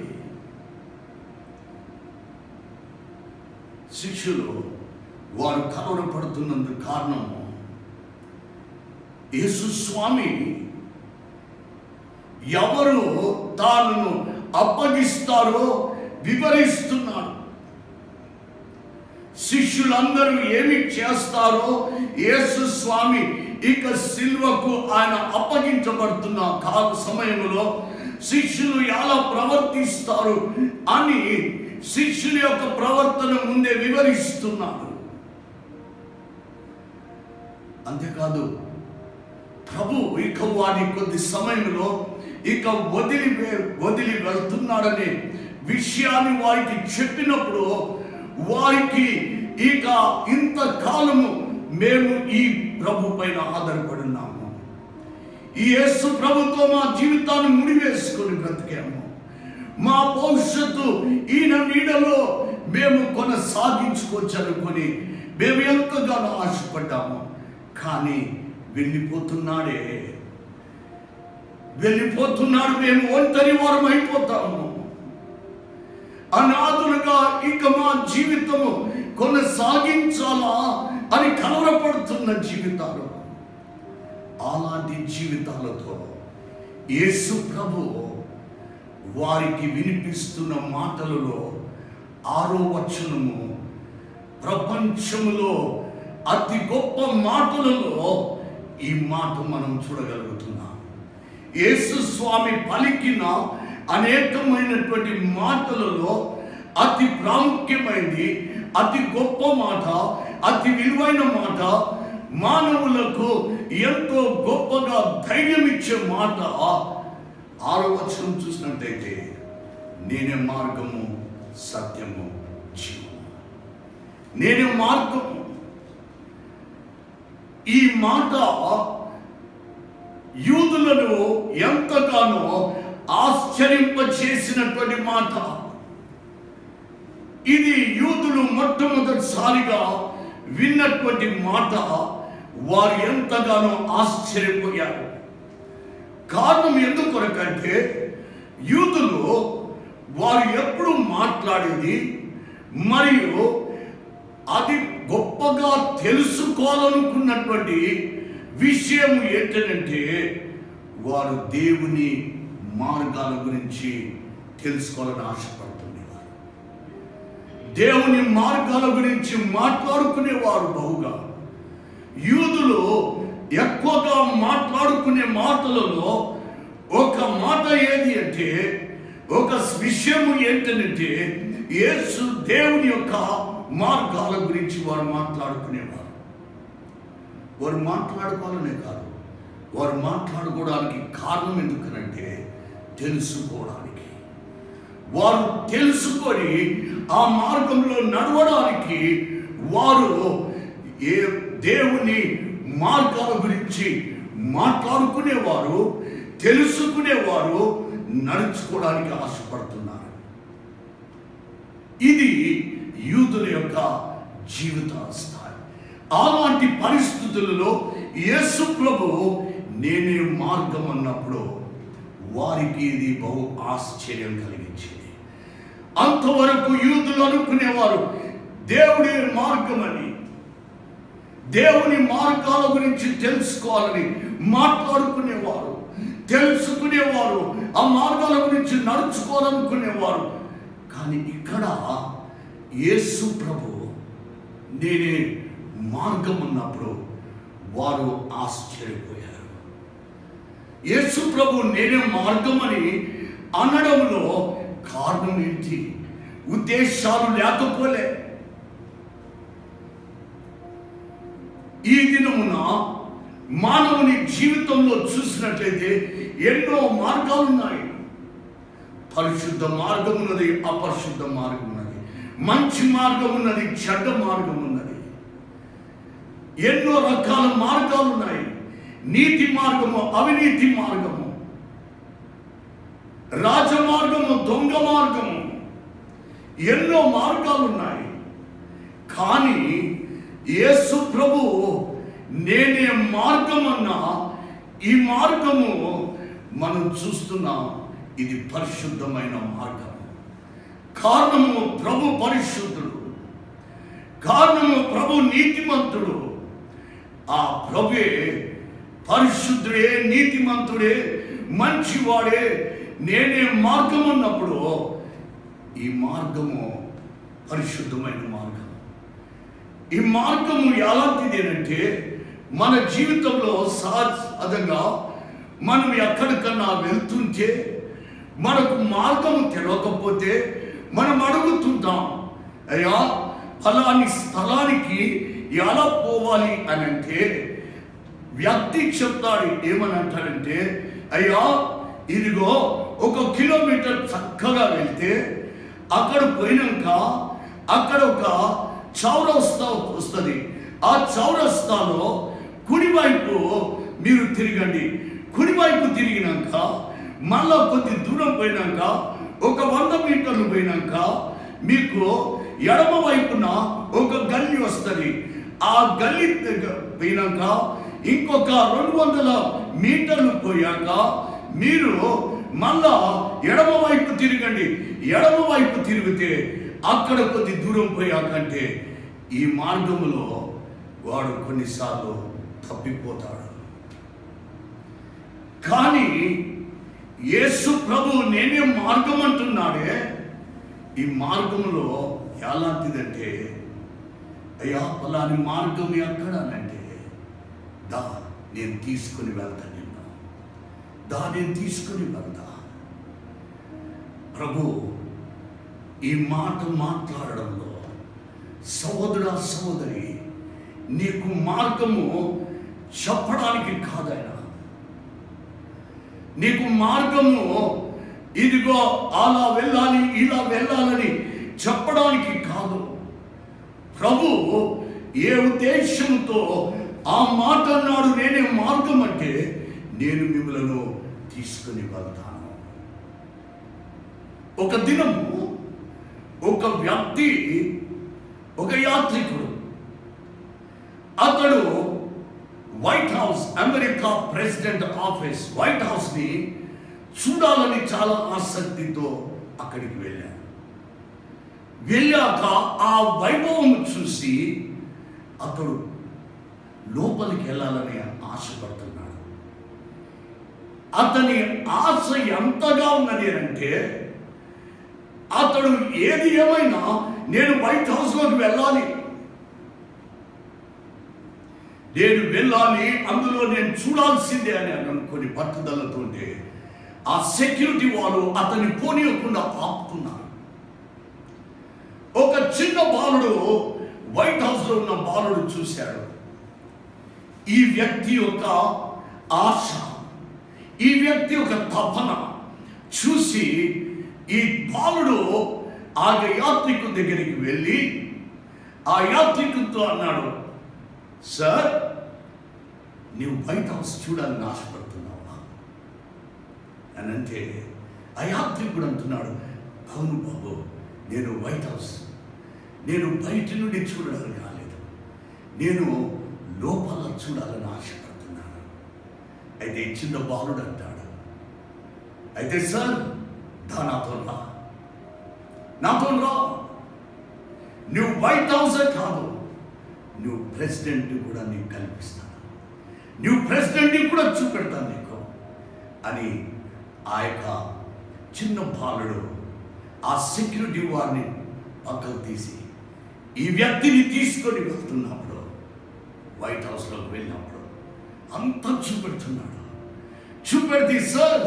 శిష్యులు వారు కలవరపడుతున్నందుకు కారణము యేసు స్వామి ఎవరు తాను అప్పగిస్తారో వివరిస్తున్నాడు శిష్యులందరూ ఏమి చేస్తారో యేసు స్వామి ఇక సిల్వకు ఆయన అప్పగించబడుతున్న కాల సమయంలో శిష్యులు ఎలా ప్రవర్తిస్తారు అని శిష్యుల యొక్క ప్రవర్తన ముందే వివరిస్తున్నాడు అంతేకాదు ప్రభు ఇక వారి కొద్ది సమయంలో ఇక వదిలి వే- వదిలి వెళ్తున్నాడనే విషయాన్ని వారికి చెప్పినప్పుడు వారికి ఇక ఇంతకాలము మేము ఈ ప్రభు పైన ఆధారపడి ఉన్నాము ఈ యేసు ప్రభుతో మా జీవితాన్ని ముడివేసుకొని బ్రతికాము మా భవిష్యత్తు ఈయన నీడలో మేము కొనసాగించుకోవచ్చు అనుకొని మేము ఎంతగానో ఆశపడ్డాము కానీ వెళ్ళిపోతున్నాడే వెళ్ళిపోతున్నాడు మేము ఒంటరి వారం అయిపోతాము అనాథులుగా ఇక మా జీవితము కొనసాగించాలా అని కలవరపడుతున్న జీవితాలు అలాంటి జీవితాలతో యేసు ప్రభు వారికి వినిపిస్తున్న మాటలలో ఆరో వచనము ప్రపంచములో అతి గొప్ప మాటలలో ఈ మాట మనం చూడగలుగుతున్నాం యేసు స్వామి పలికిన అనేకమైనటువంటి మాటలలో అతి ప్రాముఖ్యమైనది అతి గొప్ప మాట అతి విలువైన మాట మానవులకు ఎంతో గొప్పగా ధైర్యం ఇచ్చే మాట ఆరో వచనం చూసినట్టయితే నేనే మార్గము సత్యము జీవము నేనే మార్గము ఈ మాట యూదులను ఎంతగానో ఆశ్చర్యింపచేసినటువంటి మాట ఇది యూదులు మొట్టమొదటిసారిగా విన్నటువంటి మాట వారు ఎంతగానో ఆశ్చర్యపోయారు కారణం ఎందుకొరకంటే యూదులు వారు ఎప్పుడు మాట్లాడేది మరియు అది గొప్పగా తెలుసుకోవాలనుకున్నటువంటి విషయం ఏంటంటే వారు దేవుని మార్గాల గురించి తెలుసుకోవాలని ఆశపడుతుండేవారు దేవుని మార్గాల గురించి మాట్లాడుకునేవారు బహుగా యూదులు ఎక్కువగా మాట్లాడుకునే మాటలలో ఒక మాట ఏది అంటే ఒక విషయము ఏంటంటే యేసు దేవుని యొక్క మార్గాల గురించి వారు మాట్లాడుకునేవారు వారు మాట్లాడుకోవాలనే కాదు వారు మాట్లాడుకోవడానికి కారణం ఎందుకనంటే తెలుసుకోవడానికి వారు తెలుసుకొని ఆ మార్గంలో నడవడానికి వారు ఏ దేవుని మార్గాల గురించి మాట్లాడుకునేవారు తెలుసుకునేవారు నడుచుకోవడానికి ఆశపడుతున్నారు ఇది యూదుల యొక్క జీవిత స్థాయి అలాంటి పరిస్థితులలో యేసు ప్రభు నేనే మార్గం అన్నప్పుడు వారికి ఇది బహు ఆశ్చర్యం కలిగించింది అంతవరకు యూదులు అనుకునేవారు దేవుడే మార్గమని దేవుని మార్గాల గురించి తెలుసుకోవాలని మాట్లాడుకునేవారు తెలుసుకునేవారు ఆ మార్గాల గురించి నడుచుకోవాలనుకునేవారు కానీ ఇక్కడ యేసు ప్రభు నేనే మార్గం అన్నప్పుడు వారు ఆశ్చర్యపోయారు యేసు ప్రభు నేనే మార్గం అని అనడంలో కారణం ఏంటి ఉద్దేశాలు లేకపోలే ఈ దినమున మానవుని జీవితంలో చూసినట్లయితే ఎన్నో మార్గాలు ఉన్నాయి పరిశుద్ధ మార్గం ఉన్నది అపరిశుద్ధ మార్గం ఉన్నది మంచి మార్గం ఉన్నది చెడ్డ మార్గం ఉన్నది ఎన్నో రకాల మార్గాలు ఉన్నాయి నీతి మార్గము అవినీతి మార్గము రాజమార్గము దొంగ మార్గము ఎన్నో మార్గాలు ఉన్నాయి కానీ యేసు ప్రభు నేనే మార్గం అన్నా ఈ మార్గము మనం చూస్తున్నాం ఇది పరిశుద్ధమైన మార్గం కారణము ప్రభు పరిశుద్ధుడు కారణము ప్రభు నీతిమంతుడు ఆ ప్రభే పరిశుద్ధుడే నీతిమంతుడే మంచివాడే నేనే మార్గం అన్నప్పుడు ఈ మార్గము పరిశుద్ధమైన మార్గం ఈ మార్గము ఎలాంటిదేనంటే మన జీవితంలో సహజంగా మనం ఎక్కడికన్నా వెళ్తుంటే మనకు మార్గము తెలియకపోతే మనం అడుగుతుంటాం అయ్యా ఫలాని స్థలానికి ఎలా పోవాలి అని అంటే వ్యక్తి చెప్తాడు ఏమని అంటాడంటే అయ్యా ఇదిగో ఒక కిలోమీటర్ చక్కగా వెళ్తే అక్కడ పోయినాక అక్కడ ఒక చౌరస్తా వస్తుంది ఆ చౌరస్తాలో కుడివైపు మీరు తిరగండి కుడివైపు తిరిగినాక మళ్ళా కొద్ది దూరం పోయినాక ఒక వంద మీటర్లు పోయినాక మీకు ఎడమ వైపున ఒక గల్లి వస్తుంది ఆ గల్లి దగ్గర పోయినాక ఇంకొక రెండు వందల మీటర్లు పోయాక మీరు మళ్ళా ఎడమ వైపు తిరగండి ఎడమ వైపు తిరిగితే అక్కడ కొద్ది దూరం పోయాకంటే ఈ మార్గంలో వాడు కొన్నిసార్లు తప్పిపోతాడు కానీ యేసు ప్రభు నేనే మార్గం అంటున్నాడే ఈ మార్గంలో ఎలాంటిదంటే అయ్యా పలాని మార్గం ఎక్కడానంటే దా నేను తీసుకుని వెళ్తా నిన్ను దా నేను తీసుకుని వెళ్తా ప్రభు ఈ మాట మాట్లాడడంలో సహోదరా సహోదరి నీకు మార్గము చెప్పడానికి కాదైనా నీకు మార్గము ఇదిగో అలా వెళ్ళాలి ఇలా వెళ్ళాలని చెప్పడానికి కాదు ప్రభు ఏ ఉద్దేశంతో ఆ మాట అన్నాడు నేనే మార్గం అంటే నేను మిమ్మలను తీసుకుని వెళ్తాను ఒక దినము ఒక వ్యక్తి ఒక యాత్రికుడు అతడు White House America president office White House ని చూడాలని చాలా ఆసక్తితో అక్కడికి వెళ్ళాడు వెళ్ళాక ఆ వైభవం చూసి అతడు లోపలికి వెళ్ళాలని ఆశపడుతున్నాడు అతని ఆశ ఎంతగా ఉన్నది అంటే అతడు ఏది ఏమైనా నేను వైట్ హౌస్లోకి వెళ్ళాలి నేను వెళ్ళాలి అందులో నేను చూడాల్సిందే అని అనుకుని పట్టుదలతో ఉంటే ఆ సెక్యూరిటీ వాళ్ళు అతన్ని పోనీయకుండా ఆపుతున్నారు ఒక చిన్న బాలుడు వైట్ హౌస్ లో ఉన్న బాలుడు చూశాడు ఈ వ్యక్తి యొక్క ఆశ ఈ వ్యక్తి యొక్క తపన చూసి ఈ బాలుడు ఆ యాత్రికు దగ్గరికి వెళ్ళి ఆ యాత్రికుతో అన్నాడు సార్ నీవు వైట్ హౌస్ చూడాలని ఆశపడుతున్నావా అని అంటే ఆ యాత్రికుడు అంటున్నాడు అవును బాబు నేను వైట్ హౌస్ నేను బయట నుండి చూడడానికి కాలేదు నేను లోపల చూడాలని ఆశపడుతున్నాను అయితే ఈ చిన్న బాలుడు అంటాడు అయితే సార్ దా నాతో రా నాతో రా నువ్వు వైట్ హౌసే కాదు నువ్వు ప్రెసిడెంట్ కూడా నీకు కల్పిస్తాను నువ్వు ప్రెసిడెంట్ని కూడా చూపెడతాను నీకు అని ఆ యొక్క చిన్న బాలుడు ఆ సెక్యూరిటీ వారిని పక్కకు తీసి ఈ వ్యక్తిని తీసుకొని వెళ్తున్నప్పుడు వైట్ హౌస్లోకి వెళ్ళినప్పుడు అంతా చూపెడుతున్నాడు చూపెడితే సార్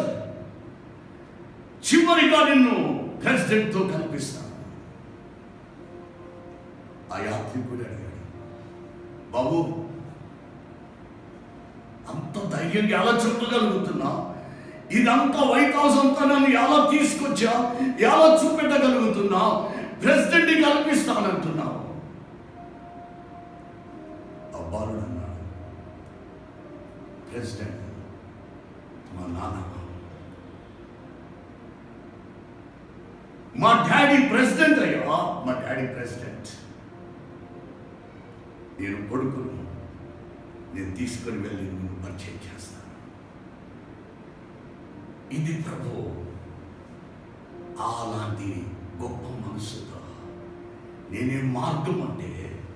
చివరిగా నిన్ను ప్రెసిడెంట్తో కల్పిస్తాను ఆ యాత్రికుడు అడిగాడు బాబు అంత ధైర్యంగా ఎలా చెప్పగలుగుతున్నా ఇదంతా వైట్ హౌస్ అంతా నన్ను ఎలా తీసుకొచ్చా ఎలా చూపెట్టగలుగుతున్నా ప్రెసిడెంట్ కల్పిస్తానంటున్నావు అబ్బాలుడు అన్నాడు ప్రెసిడెంట్ మా నాన్న మా డాడీ ప్రెసిడెంట్ అయ్యా మా డాడీ ప్రెసిడెంట్ నేను కొడుకును నేను తీసుకొని వెళ్ళి నిన్ను పరిచయం చేస్తాను ఇది ప్రభు అలాంటి గొప్ప మనసుతో నేనే మార్గం అంటే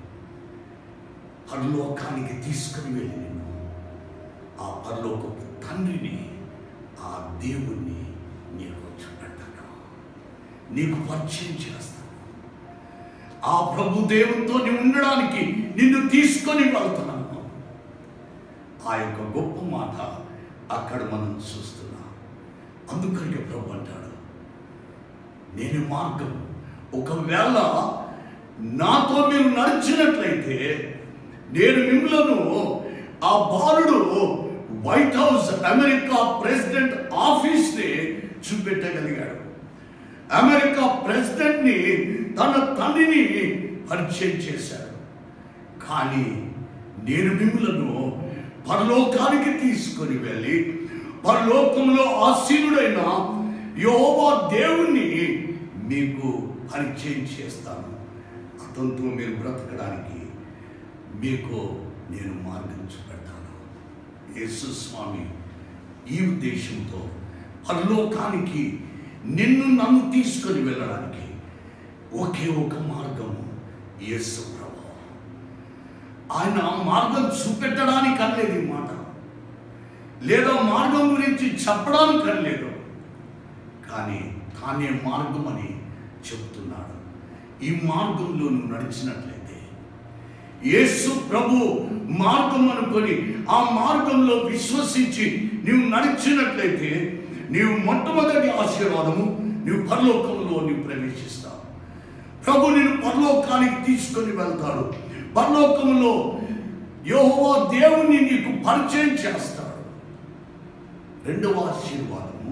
పరలోకానికి తీసుకుని వెళ్ళి నిన్ను ఆ పరలోకపు తండ్రిని ఆ దేవుణ్ణి నీకు చూపెడతాను నీకు పరిచయం చేస్తాను ఆ ప్రభు దేవునితో నీవు ఉండడానికి నిన్ను తీసుకొని వెళ్తున్నాను ఆ యొక్క గొప్ప మాట అక్కడ మనం చూస్తున్నాం అందుకని ప్రభు అంటాడు నేను మార్గం ఒకవేళ నాతో మీరు నడిచినట్లయితే నేను మిమ్మలను ఆ బాలుడు వైట్ హౌస్ అమెరికా ప్రెసిడెంట్ ఆఫీస్ని చూపెట్టగలిగాడు అమెరికా ప్రెసిడెంట్ని తన తండ్రిని పరిచయం చేశాడు కానీ నేను మిమ్మలను పరలోకానికి తీసుకొని వెళ్ళి పరలోకంలో ఆసీనుడైన యెహోవా దేవుణ్ణి మీకు పరిచయం చేస్తాను అతనితో మీరు బ్రతకడానికి మీకు నేను మార్గం చూపెడతాను యేసు స్వామి ఈ ఉద్దేశంతో పరలోకానికి నిన్ను నన్ను తీసుకొని వెళ్ళడానికి ఒకే ఒక మార్గము యేసు ప్రభు ఆయన మార్గం చూపెట్టడానికి అనలేదు ఈ మాట లేదా మార్గం గురించి చెప్పడానికి అనలేదు కానీ తానే మార్గం అని చెప్తున్నాడు ఈ మార్గంలో నువ్వు నడిచినట్లయితే యేసు ప్రభు మార్గం అనుకొని ఆ మార్గంలో విశ్వసించి నీవు నడిచినట్లయితే నీవు మొట్టమొదటి ఆశీర్వాదము నీవు పరలోకంలో నీవు ప్రవేశిస్తావు ప్రభు నిన్ను పరలోకానికి తీసుకొని వెళ్తాడు పరలోకంలో యెహోవా దేవుణ్ణి నీకు పరిచయం చేస్తాడు రెండవ ఆశీర్వాదము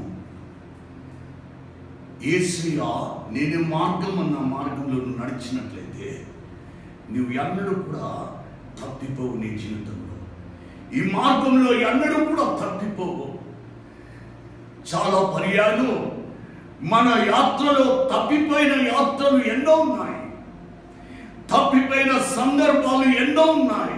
ఏసియా నేను మార్గం అన్న మార్గంలో నువ్వు నడిచినట్లయితే నువ్వు ఎన్నడూ కూడా తప్పిపోవు నీ జీవితంలో ఈ మార్గంలో ఎన్నడూ కూడా తప్పిపోవు చాలా పర్యాలు మన యాత్రలో తప్పిపోయిన యాత్రలు ఎన్నో ఉన్నాయి తప్పిపోయిన సందర్భాలు ఎన్నో ఉన్నాయి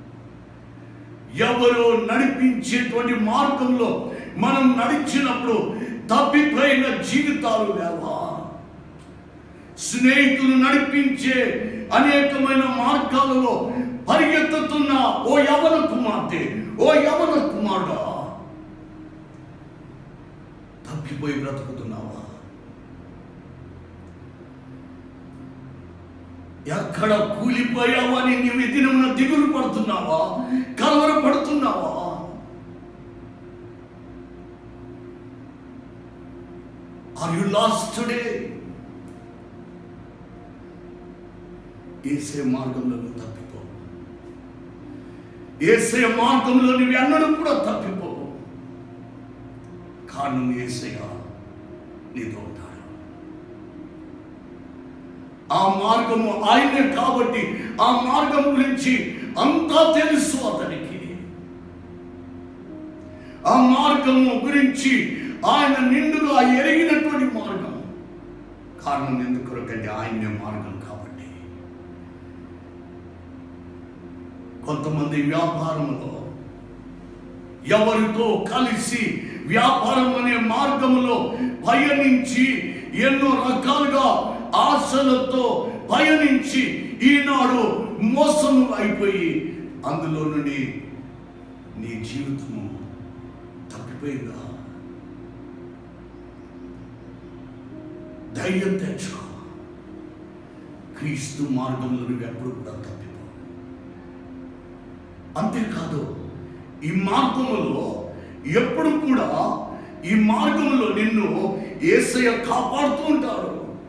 ఎవరు నడిపించేటువంటి మార్గంలో మనం నడిచినప్పుడు తప్పిపోయిన జీవితాలు లేవా స్నేహితులు నడిపించే అనేకమైన మార్గాలలో పరిగెత్తుతున్న ఓ యవన కుమార్తె ఓ యవన కుమారుడా తప్పిపోయి బ్రతుకుతున్నావా ఎక్కడ కూలిపోయావని నీవు దినమున దిగులు పడుతున్నావా కలవర పడుతున్నావా ఆర్ యు లాస్ట్ టుడే ఏసే మార్గంలో నువ్వు తప్పిపోవు ఏసే మార్గంలో నువ్వు ఎన్నడూ కూడా తప్పిపోవు కారణం ఏసయ్య నీతో ఉంటాడు ఆ మార్గము ఆయనే కాబట్టి ఆ మార్గం గురించి అంతా తెలుసు అతనికి ఆ మార్గము గురించి ఆయన నిండుగా ఎరిగినటువంటి మార్గం కారణం ఎందుకొరకంటే ఆయనే మార్గం కాబట్టి కొంతమంది వ్యాపారంలో ఎవరితో కలిసి వ్యాపారం అనే మార్గంలో పయనించి ఎన్నో రకాలుగా ఆశలతో పయనించి ఈనాడు మోసం అయిపోయి అందులో నుండి నీ జీవితము తప్పిపోయిందా ధైర్యం తెచ్చుకో క్రీస్తు మార్గంలో నువ్వు ఎప్పుడు కూడా తప్పిపో అంతేకాదు ఈ మార్గములో ఎప్పుడు కూడా ఈ మార్గంలో నిన్ను ఏసయ్య కాపాడుతూ ఉంటాడు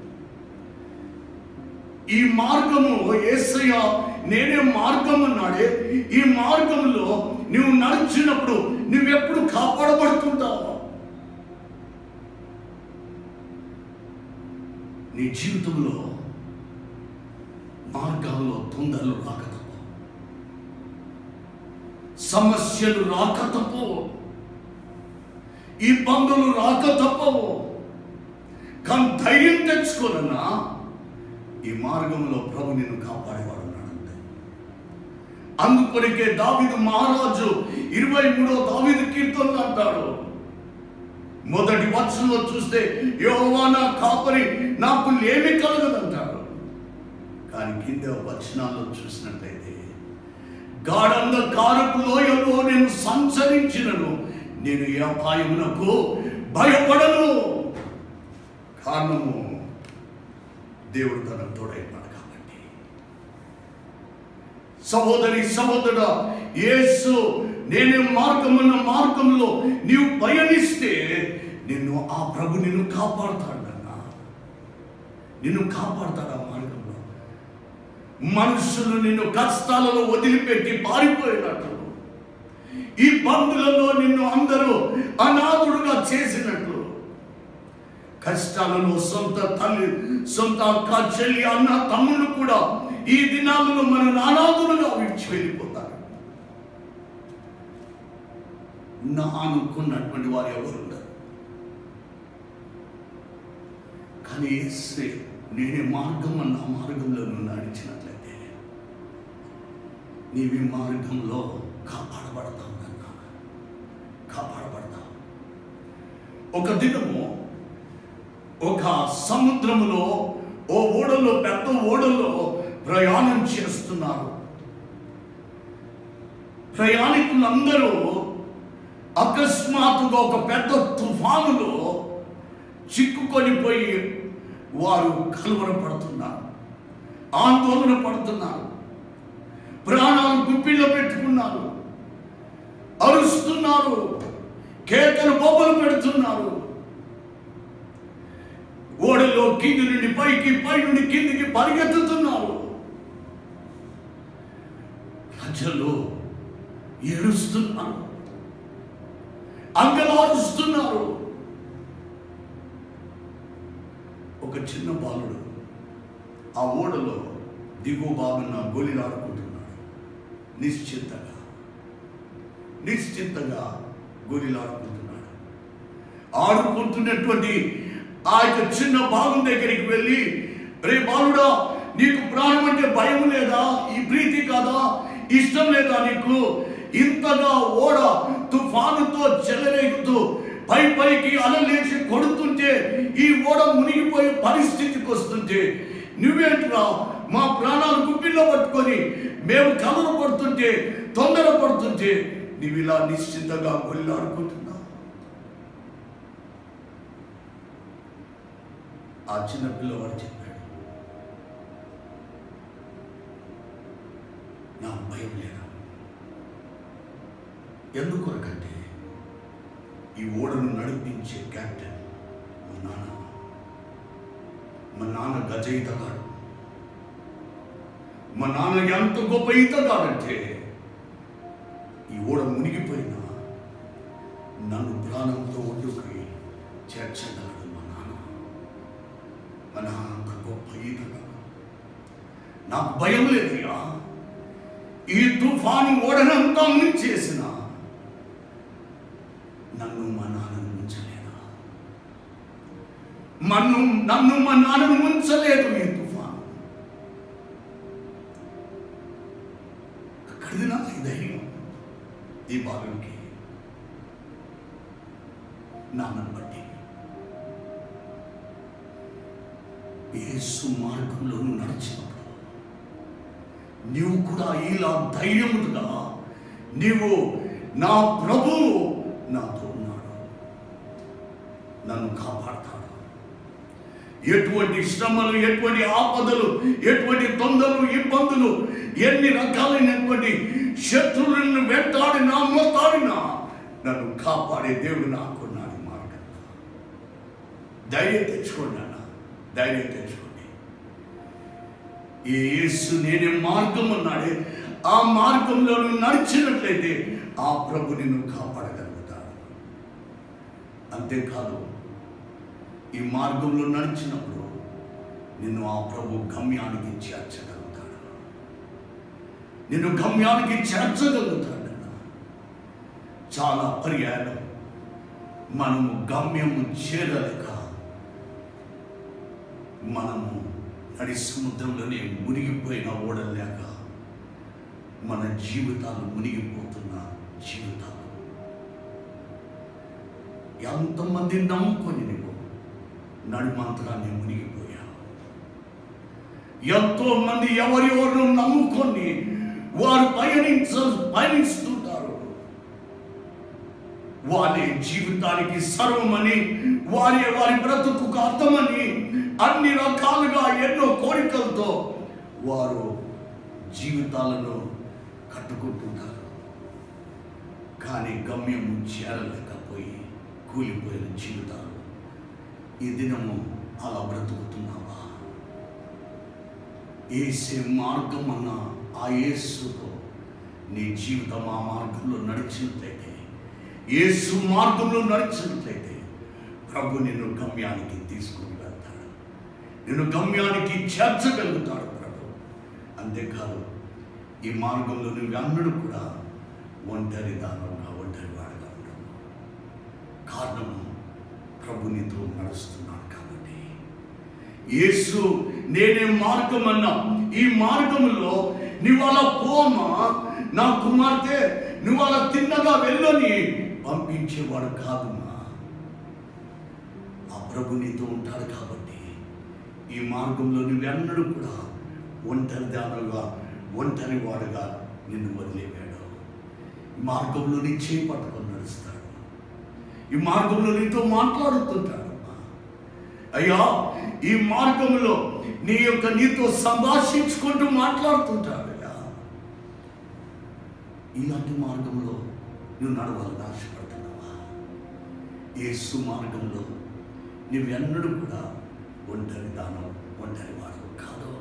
ఈ మార్గము ఏసయ్య నేనే మార్గం అన్నాడే ఈ మార్గంలో నువ్వు నడిచినప్పుడు నువ్వెప్పుడు కాపాడబడుతుంటావు నీ జీవితంలో మార్గాల్లో తొందరలు రాక తప్ప సమస్యలు రాక తప్పవు ఇబ్బందులు రాక తప్పవు కానీ ధైర్యం తెచ్చుకోనన్నా ఈ మార్గంలో ప్రభు నిన్ను కాపాడేవాడు ఉన్నాడంటే అందుకొరికే దావిదు మహారాజు ఇరవై మూడో దావిదు కీర్తనలు అంటాడు మొదటి వచనంలో చూస్తే యెహోవా నా కాపరి నాకు లేమి కలగదంటాడు కానీ కింద వచనాల్లో చూసినట్లయితే గాఢంగా కారపు లోయలో నేను సంచరించినను నేను ఏ అపాయమునకు భయపడను కారణము దేవుడు తన తోడైనాడు కాబట్టి సహోదరి సహోదరుడ యేసు నేనే మార్గమున్న మార్గంలో నీవు పయనిస్తే నిన్ను ఆ ప్రభు నిన్ను కాపాడుతాడన్నా నిన్ను కాపాడతాడు ఆ మార్గంలో మనుషులు నిన్ను కష్టాలలో వదిలిపెట్టి పారిపోయినట్లు ఈ బంధులలో నిన్ను అందరూ అనాథుడుగా చేసినట్లు కష్టాలలో సొంత తల్లి సొంత అక్క చెల్లి అన్న తమ్ముళ్ళు కూడా ఈ దినాలలో మన అనాథులుగా విడిచి వెళ్ళిపోతారు నా అనుకున్నటువంటి వారు ఎవరు ఉండరు కానీ యేసే నేనే మార్గం అన్న మార్గంలో నువ్వు నడిచినట్లయితే నీవి మార్గంలో కాపాడబడతావు కన్నా కాపాడబడతావు ఒక దినము ఒక సముద్రములో ఓ ఓడలో పెద్ద ఓడలో ప్రయాణం చేస్తున్నారు ప్రయాణికులందరూ అకస్మాత్తుగా ఒక పెద్ద తుఫానులో చిక్కుకొని పోయి వారు కలవరపడుతున్నారు ఆందోళన పడుతున్నారు ప్రాణాలు గుప్పిలో పెట్టుకున్నారు అరుస్తున్నారు కేకలు బొబ్బలు పెడుతున్నారు ఓడలో కింది నుండి పైకి పై నుండి కిందికి పరిగెత్తుతున్నారు ప్రజలు ఏడుస్తున్నారు అంగలారుస్తున్నారు ఒక చిన్న బాలుడు ఆ ఓడలో దిగువ భాగంన గోలిలాడుకుంటున్నాడు నిశ్చింతగా నిశ్చింతగా గోలిలాడుకుంటున్నాడు ఆడుకుంటున్నటువంటి ఆ యొక్క చిన్న బాలు దగ్గరికి వెళ్ళి రే బాలుడా నీకు ప్రాణం అంటే భయం లేదా ఈ ప్రీతి కాదా ఇష్టం లేదా నీకు ఇంతగా ఓడ తుఫానుతో చెలరేగుతూ పై పైకి అలలేసి కొడుతుంటే ఈ ఓడ మునిగిపోయే పరిస్థితికి వస్తుంటే నువ్వేంట్రా మా ప్రాణాలు గుప్పిల్లో పట్టుకొని మేము కలర పడుతుంటే తొందర పడుతుంటే నీవు ఇలా నిశ్చింతగా గొల్లాడుకుంటున్నావు ఆ చిన్న పిల్లవాడు చెప్పాడు నాకు భయం లేదా ఎందుకొరకంటే ఈ ఓడను నడిపించే క్యాప్టెన్ మా నాన్న మా నాన్న గజ ఈతగాడు మా నాన్న ఎంత గొప్ప ఈతగాడంటే ఈ ఓడ మునిగిపోయినా నన్ను ప్రాణంతో ఒడ్డుకి చేర్చగలడు మా నాన్న మా నాన్న అంత గొప్ప ఈతగాడు నాకు భయం లేదయ్యా ఈ తుఫాను ఓడనంతా ముంచేసిన నన్ను మా నాన్నను ముంచలేదా మన్ను నన్ను మా నాన్నను ముంచలేదు ఈ తుఫాను అక్కడిది నా ఈ ధైర్యం ఈ బాలునికి నాన్నను బట్టి యేసు మార్గంలో నువ్వు నడిచినప్పుడు నీవు కూడా ఇలా ధైర్యముగా నీవు నా ప్రభు నాతో ఉన్నాడు నన్ను కాపాడతాడు ఎటువంటి శ్రమలు ఎటువంటి ఆపదలు ఎటువంటి తొందరలు ఇబ్బందులు ఎన్ని రకాలైనటువంటి శత్రువులను వెంటాడినా మోతాడినా నన్ను కాపాడే దేవుడు నాకున్నాడు మార్గం ధైర్యం తెచ్చుకోండి అన్న ధైర్యం తెచ్చుకోండి ఈ యేసు నేనే మార్గం అన్నాడే ఆ మార్గంలో నువ్వు నడిచినట్లయితే ఆ ప్రభు నిన్ను కాపాడగలుగుతాడు అంతేకాదు ఈ మార్గంలో నడిచినప్పుడు నిన్ను ఆ ప్రభు గమ్యానికి చేర్చగలుగుతాడు నిన్ను గమ్యానికి చేర్చగలుగుతాడు చాలా పర్యాయాలు మనము గమ్యము చేరలేక మనము నడి సముద్రంలోనే మునిగిపోయిన ఓడలేక మన జీవితాలు మునిగిపోతున్న జీవితాలు ఎంతమంది నమ్ముకొని నువ్వు నడిమంతరాన్ని మునిగిపోయావు ఎంతో మంది ఎవరెవరు నమ్ముకొని వారు పయనించ పయనిస్తుంటారు వారి జీవితానికి సర్వమని వారి వారి బ్రతుకు అర్థమని అన్ని రకాలుగా ఎన్నో కోరికలతో వారు జీవితాలను కట్టుకుంటుంటారు కానీ గమ్యము చేరలేకపోయి కూలిపోయిన జీవితాలు ఈ దినము అలా బ్రతుకుతున్నావా ఏసే మార్గం అన్న ఆ యేసుతో నీ జీవితం ఆ మార్గంలో నడిచినట్లయితే యేసు మార్గంలో నడిచినట్లయితే ప్రభు నిన్ను గమ్యానికి తీసుకుని వెళ్తాడు నిన్ను గమ్యానికి చేర్చగలుగుతాడు ప్రభు అంతేకాదు ఈ మార్గంలో నువ్వు అన్నడు కూడా ఒంటరి దానంగా ఒంటరి వాడుగా ఉండవు కారణము ప్రభు నీతో నడుస్తున్నాడు కాబట్టి యేసు నేనే మార్గం అన్నా ఈ మార్గంలో నువ్వు అలా పోమా నా కుమార్తె నువ్వు అలా తిన్నగా వెళ్ళని పంపించేవాడు కాదుమా ఆ ప్రభు నీతో ఉంటాడు కాబట్టి ఈ మార్గంలో నువ్వెన్నడూ కూడా ఒంటరి దానుగా ఒంటరి వాడుగా నిన్ను వదిలేవాడు ఈ మార్గంలో నీ చేయి పట్టుకొని నడుస్తాడు ఈ మార్గంలో నీతో మాట్లాడుతుంటాడు అయ్యా ఈ మార్గంలో నీ యొక్క నీతో సంభాషించుకుంటూ మాట్లాడుతుంటాడు అయ్యా ఇలాంటి మార్గంలో నువ్వు నడవాలని ఆశపడుతున్నావా యేసు మార్గంలో నువ్వెన్నడూ కూడా ఒంటరి దానం ఒంటరి వాడు కాదు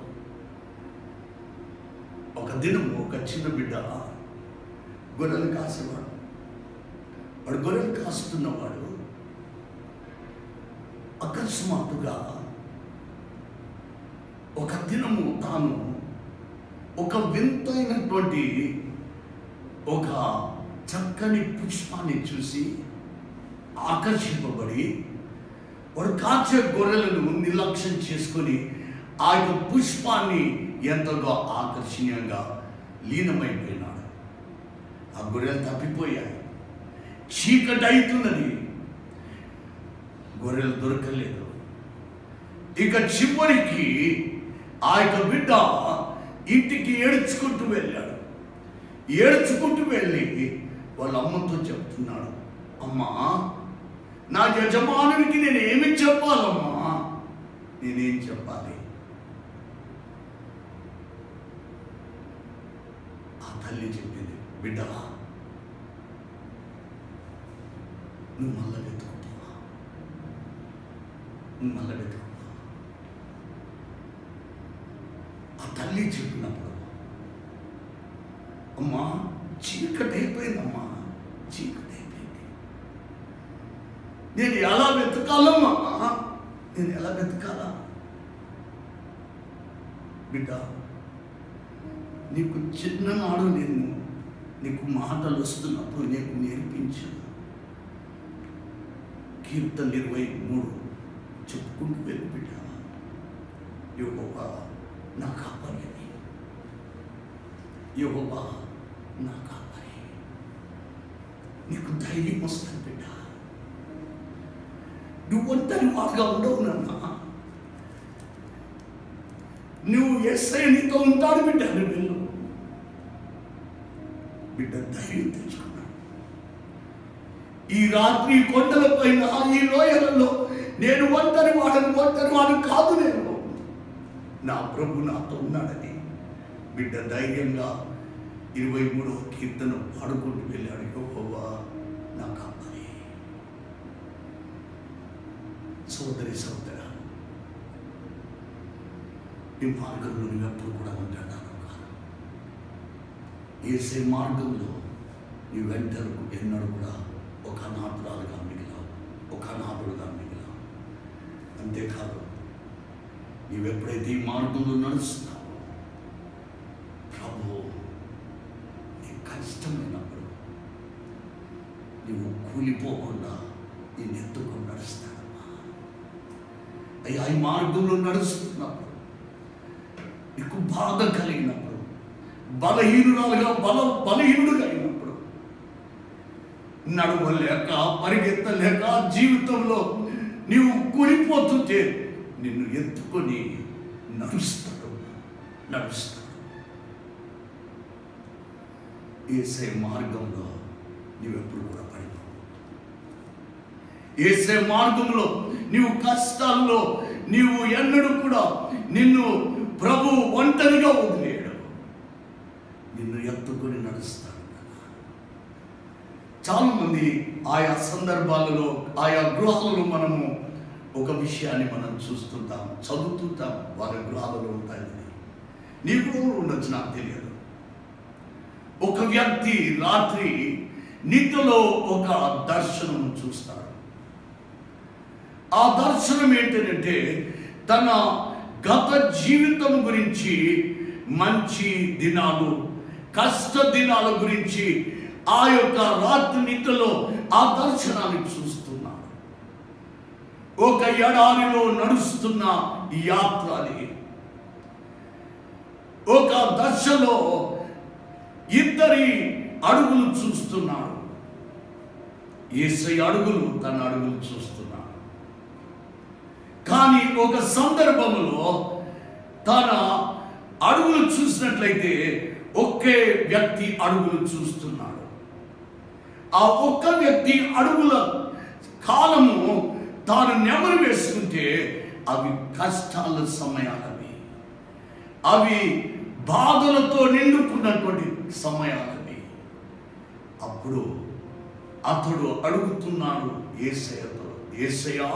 ఒక దినం ఒక చిన్న బిడ్డ గొర్రెలు కాసేవాడు వాడు గొర్రెలు కాస్తున్నవాడు అకస్మాత్తుగా ఒక దినము తాను ఒక వింతైనటువంటి ఒక చక్కని పుష్పాన్ని చూసి ఆకర్షింపబడి వాడు కాచే గొర్రెలను నిర్లక్ష్యం చేసుకొని ఆ యొక్క పుష్పాన్ని ఎంతగా ఆకర్షణీయంగా లీనమైపోయినాడు ఆ గొర్రెలు తప్పిపోయాయి చీకటి అవుతున్నది గొర్రెలు దొరకలేదు ఇక చివరికి ఆ యొక్క బిడ్డ ఇంటికి ఏడ్చుకుంటూ వెళ్ళాడు ఏడ్చుకుంటూ వెళ్ళి వాళ్ళ అమ్మతో చెప్తున్నాడు అమ్మా నా యజమానునికి నేను ఏమి చెప్పాలమ్మా నేనేం చెప్పాలి ఆ తల్లి చెప్పింది బిడ్డ నువ్వు మళ్ళా వెతుకుతావా నువ్వు మళ్ళా వెతుకుతావా ఆ తల్లి చెప్పినప్పుడు అమ్మా చీకటి అయిపోయిందమ్మా చీకటి అయిపోయింది నేను ఎలా వెతకాలమ్మా నేను ఎలా వెతకాలా బిడ్డ నీకు చిన్ననాడు నేను నీకు మాటలు వస్తున్నప్పుడు నీకు నేర్పించాను కీర్తన ఇరవై మూడు చెప్పుకుంటూ వెళ్ళి బిడ్డ యెహోవా నా కాపరి అని యెహోవా నా కాపరి నీకు ధైర్యం వస్తుంది బిడ్డ నువ్వు ఒంటరి వాడుగా ఉండవు నాన్న నువ్వు ఎస్ఐ నీతో ఉంటాడు బిడ్డ నువ్వు వెళ్ళు బిడ్డ ధైర్యం తెచ్చుకున్నాడు ఈ రాత్రి కొండల పైన ఈ లోయలలో నేను ఒంటరి వాడను ఒంటరి వాడు కాదు నేను నా ప్రభు నాతో ఉన్నాడని బిడ్డ ధైర్యంగా ఇరవై మూడవ కీర్తన పాడుకుంటూ వెళ్ళాడు యెహోవా నా కాపరి సోదరి సోదర ఈ మార్గంలో నువ్వు ఎప్పుడు కూడా ఉంటాడు కాదు ఏసే మార్గంలో నీ వెంటరకు ఎన్నడూ కూడా ఒక అనాథురాలుగా మిగిలావు ఒక అనాథుడుగా మిగిలావు అంతేకాదు నీవెప్పుడైతే ఈ మార్గంలో నడుస్తావో ప్రభు నీ కష్టమైనప్పుడు నువ్వు కూలిపోకుండా నేను ఎత్తుకొని నడుస్తాడమ్మా అయ్యా ఈ మార్గంలో నడుస్తున్నప్పుడు నీకు బాధ కలిగినప్పుడు బలహీనురాలుగా బల బలహీనుడుగా అయినప్పుడు నడవలేక పరిగెత్తలేక జీవితంలో నీవు కూలిపోతుంటే నిన్ను ఎత్తుకొని నడుస్తాడు నడుస్తాడు ఏసే మార్గంలో నీవెప్పుడు కూడా పడిపో ఏసే మార్గంలో నీవు కష్టాల్లో నీవు ఎన్నడూ కూడా నిన్ను ప్రభు ఒంటరిగా వదిలేయడు నిన్ను ఎత్తుకొని నడుస్తాడు చాలా మంది ఆయా సందర్భాలలో ఆయా గృహాలలో మనము ఒక విషయాన్ని మనం చూస్తుంటాం చదువుతుంటాం వారి గృహాలలో ఉంటాయి నీకు కూడా ఉండొచ్చు నాకు తెలియదు ఒక వ్యక్తి రాత్రి నిద్రలో ఒక దర్శనం చూస్తాడు ఆ దర్శనం ఏంటంటే తన గత జీవితం గురించి మంచి దినాలు కష్ట దినాల గురించి ఆ యొక్క రాత్రి నిద్రలో ఆ దర్శనాన్ని చూస్తున్నాడు ఒక ఎడారిలో నడుస్తున్న యాత్ర అది ఒక దశలో ఇద్దరి అడుగులు చూస్తున్నాడు ఏసై అడుగులు తన అడుగులు చూస్తున్నాడు కానీ ఒక సందర్భంలో తన అడుగులు చూసినట్లయితే ఒకే వ్యక్తి అడుగులు చూస్తున్నాడు ఆ ఒక్క వ్యక్తి అడుగుల కాలము తాను నెమరు వేసుకుంటే అవి కష్టాల సమయాలవి అవి బాధలతో నిండుకున్నటువంటి సమయాలవి అప్పుడు అతడు అడుగుతున్నాడు ఏసయ్యతో ఏసయ్యా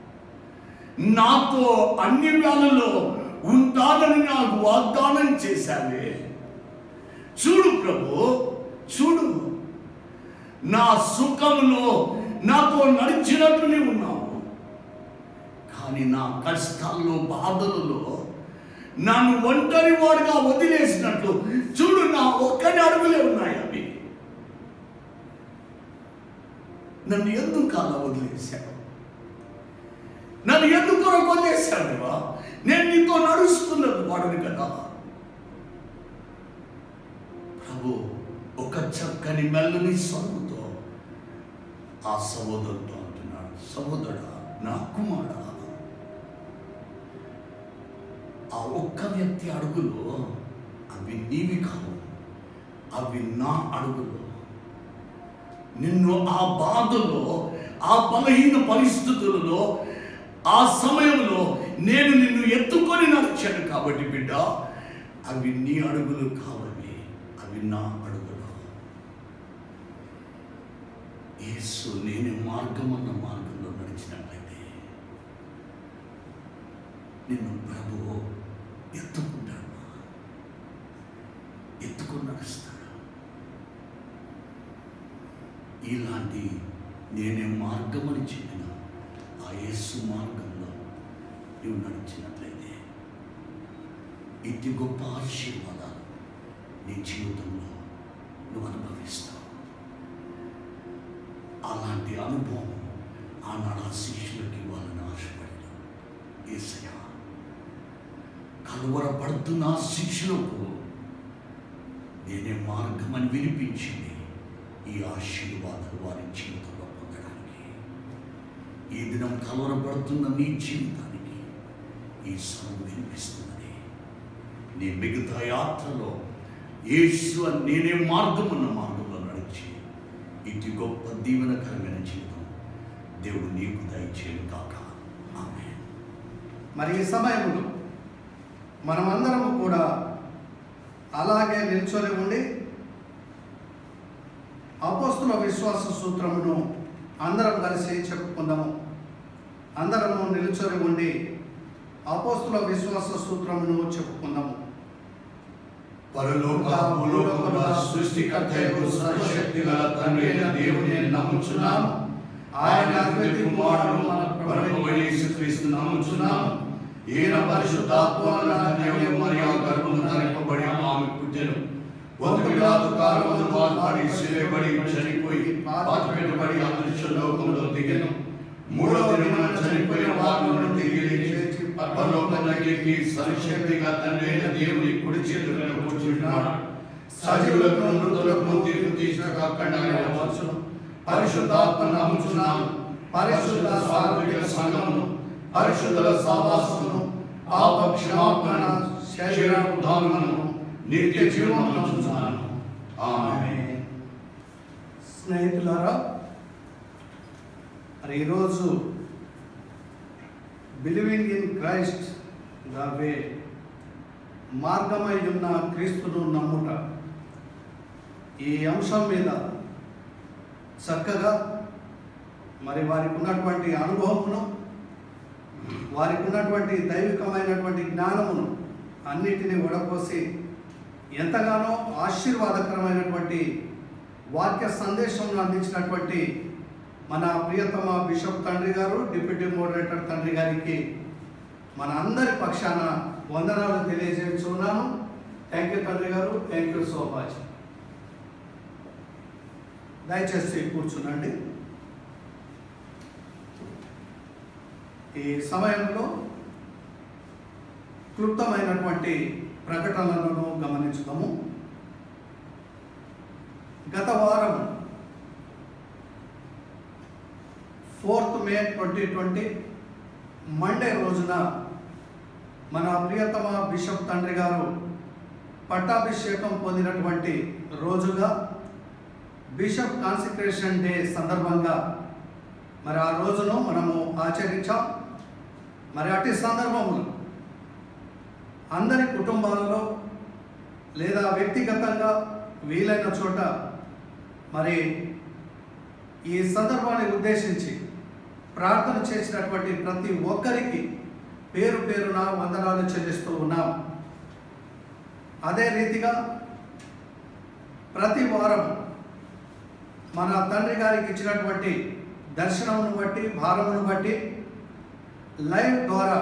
నాతో అన్ని వేళల్లో ఉంటానని నాకు వాగ్దానం చేశావే చూడు ప్రభు చూడు నా సుఖంలో నాతో నడిచినట్టు నీవు ఉన్నావు కానీ నా కష్టాల్లో బాధలలో నన్ను ఒంటరి వాడుగా వదిలేసినట్లు చూడు నా ఒక్కని అడుగులే ఉన్నాయి అవి నన్ను ఎందుకు అలా వదిలేశావు నన్ను ఎందుకు కొరకు వదిలేశాడువా నేను నీతో నడుస్తున్నది వాడని కదా ప్రభు ఒక చక్కని మెల్లని స్వరముతో ఆ సహోదరుతో అంటున్నాడు సహోదరా నా కుమారా ఆ ఒక్క వ్యక్తి అడుగులు అవి నీవి కావు అవి నా అడుగులు నిన్ను ఆ బాధలో ఆ బలహీన పరిస్థితులలో ఆ సమయంలో నేను నిన్ను ఎత్తుకొని నడిచాను కాబట్టి బిడ్డ అవి నీ అడుగులు కావవి అవి నా అడుగులు యేసు నేను మార్గం అన్న మార్గంలో నడిచినట్లయితే నిన్ను ప్రభువు ఎత్తుకుంటాడు ఎత్తుకొని నడుస్తాడు ఇలాంటి నేనే మార్గం అని చెప్పిన ఆ యేసు మార్గంలో నువ్వు నడిచినట్లయితే ఇటు గొప్ప ఆశీర్వాదాలు నీ జీవితంలో నువ్వు అనుభవిస్తావు అలాంటి అనుభవం ఆనాడు ఆ శిష్యులకి ఇవ్వాలని ఆశపడ్డాడు ఏసయ్య కలవరపడుతున్న ఆ శిష్యులకు నేనే మార్గం అని వినిపించింది ఈ ఆశీర్వాదాలు వారి జీవితంలో పొందడానికి ఈ దినం కలవరపడుతున్న నీ జీవితానికి ఈ స్వరం వినిపిస్తున్నది నీ మిగతా యాత్రలో యేసు అని నేనే మార్గం ఉన్న మార్గంలో నడిచి ఇటు గొప్ప దీవెనకరమైన జీవితం దేవుడు నీకు దయచేయను కాక ఆమె మరి ఈ సమయంలో మనమందరము కూడా అలాగే నిల్చొని ఉండి అపోస్తుల విశ్వాస సూత్రమును అందరం కలిసి చెప్పుకుందాము అందరము నిల్చొని ఉండి అపోస్తుల విశ్వాస సూత్రమును చెప్పుకుందాము పరలోక భూలోకముల సృష్టికర్తయు సర్వశక్తి గల తండ్రి అయిన దేవుని నేను నమ్ముచున్నాను ఆయన అద్వితీయ కుమారుడు మన ప్రభువైన యేసుక్రీస్తు నమ్ముచున్నాను ఈయన పరిశుద్ధాత్మ వలన కన్యక మరియ గర్భము ధరింపబడి ఆమె పుట్టెను ఒక విలాదు కాలమందు బాధపడి సిలువబడి చనిపోయి పాత పెట్టబడి అదృశ్య లోకంలో దిగెను మూడవ దినమున చనిపోయిన వారిలో నుండి తిరిగి లేచి పరలోకంలోకి సర్వశక్తిగా తండ్రి అయిన దేవుని కుడి చేతులను కూర్చుంటున్నాడు సజీవులకు మృతులకు తీర్పు తీసినకు అక్కడ ఆయన వచ్చును పరిశుద్ధాత్మ నమ్ముచున్నాను పరిశుద్ధ సాత్విక సంఘమును పరిశుద్ధుల సావాసమును పాప క్షమాపణ శరీర ఉద్ధానమును నిత్య జీవనం నమ్ముచున్నాను ఆమేన్ స్నేహితులారా మరి ఈరోజు believing in Christ the way మార్గమై ఉన్న క్రీస్తును నమ్ముట ఈ అంశం మీద చక్కగా మరి వారికి ఉన్నటువంటి అనుభవమును వారికి ఉన్నటువంటి దైవికమైనటువంటి జ్ఞానమును అన్నిటినీ వడపోసి ఎంతగానో ఆశీర్వాదకరమైనటువంటి వాక్య సందేశంను అందించినటువంటి మన ప్రియతమ బిషప్ తండ్రి గారు డిప్యూటీ మోడరేటర్ తండ్రి గారికి మన అందరి పక్షాన వందనాలు తెలియజేస్తున్నాను థ్యాంక్ యూ తండ్రి గారు థ్యాంక్ యూ సో మచ్ దయచేసి కూర్చునండి ఈ సమయంలో క్లుప్తమైనటువంటి ప్రకటనలను గమనించుదాము గత వారం fourth May twenty twenty Monday రోజున మన ప్రియతమ బిషప్ తండ్రి గారు పట్టాభిషేకం పొందినటువంటి రోజుగా బిషప్ కాన్సిక్రేషన్ డే సందర్భంగా మరి ఆ రోజును మనము ఆచరించాం మరి అట్టి సందర్భములు అందరి కుటుంబాలలో లేదా వ్యక్తిగతంగా వీలైన చోట మరి ఈ సందర్భాన్ని ఉద్దేశించి ప్రార్థన చేసినటువంటి ప్రతి ఒక్కరికి పేరు పేరున వందనాలు చెల్లిస్తూ ఉన్నాం అదే రీతిగా ప్రతి వారం మన తండ్రి గారికి ఇచ్చినటువంటి దర్శనమును బట్టి భారమును బట్టి లైవ్ ద్వారా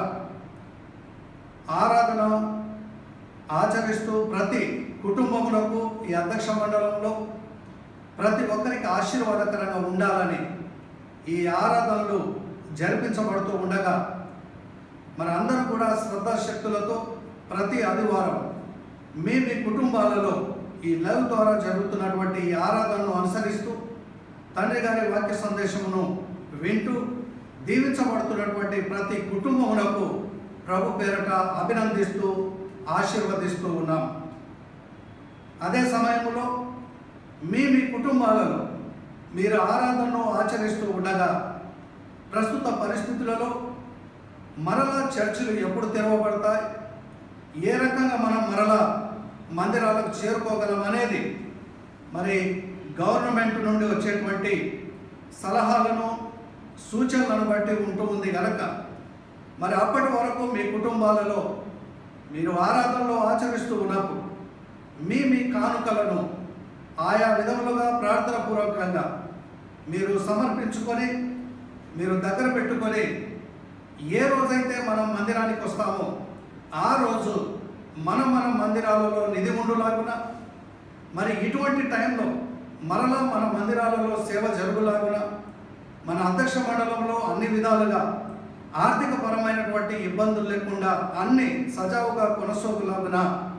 ఆరాధన ఆచరిస్తూ ప్రతి కుటుంబములకు ఈ అధ్యక్ష మండలంలో ప్రతి ఒక్కరికి ఆశీర్వాదకరంగా ఉండాలని ఈ ఆరాధనలు జరిపించబడుతూ ఉండగా మన అందరూ కూడా శ్రద్ధాశక్తులతో ప్రతి ఆదివారం మీ మీ కుటుంబాలలో ఈ లైవ్ ద్వారా జరుగుతున్నటువంటి ఈ ఆరాధనను అనుసరిస్తూ తండ్రి గారి వాక్య సందేశమును వింటూ దీవించబడుతున్నటువంటి ప్రతి కుటుంబమునకు ప్రభు పేరట అభినందిస్తూ ఆశీర్వదిస్తూ ఉన్నాం అదే సమయంలో మీ మీ కుటుంబాలలో మీరు ఆరాధనను ఆచరిస్తూ ఉండగా ప్రస్తుత పరిస్థితులలో మరలా చర్చిలు ఎప్పుడు తెరవబడతాయి ఏ రకంగా మనం మరలా మందిరాలకు చేరుకోగలం అనేది మరి గవర్నమెంట్ నుండి వచ్చేటువంటి సలహాలను సూచనలను బట్టి ఉంటూ ఉంది కనుక మరి అప్పటి వరకు మీ కుటుంబాలలో మీరు ఆరాధనలో ఆచరిస్తూ ఉన్నప్పుడు మీ మీ కానుకలను ఆయా విధములుగా ప్రార్థన పూర్వకంగా మీరు సమర్పించుకొని మీరు దగ్గర పెట్టుకొని ఏ రోజైతే మనం మందిరానికి వస్తామో ఆ రోజు మనం మన మందిరాలలో నిధి ఉండులాగున మరి ఇటువంటి టైంలో మరలా మన మందిరాలలో సేవ జరుగులాగున మన అధ్యక్ష మండలంలో అన్ని విధాలుగా ఆర్థిక పరమైనటువంటి ఇబ్బందులు లేకుండా అన్ని సజావుగా కొనసాగులాగున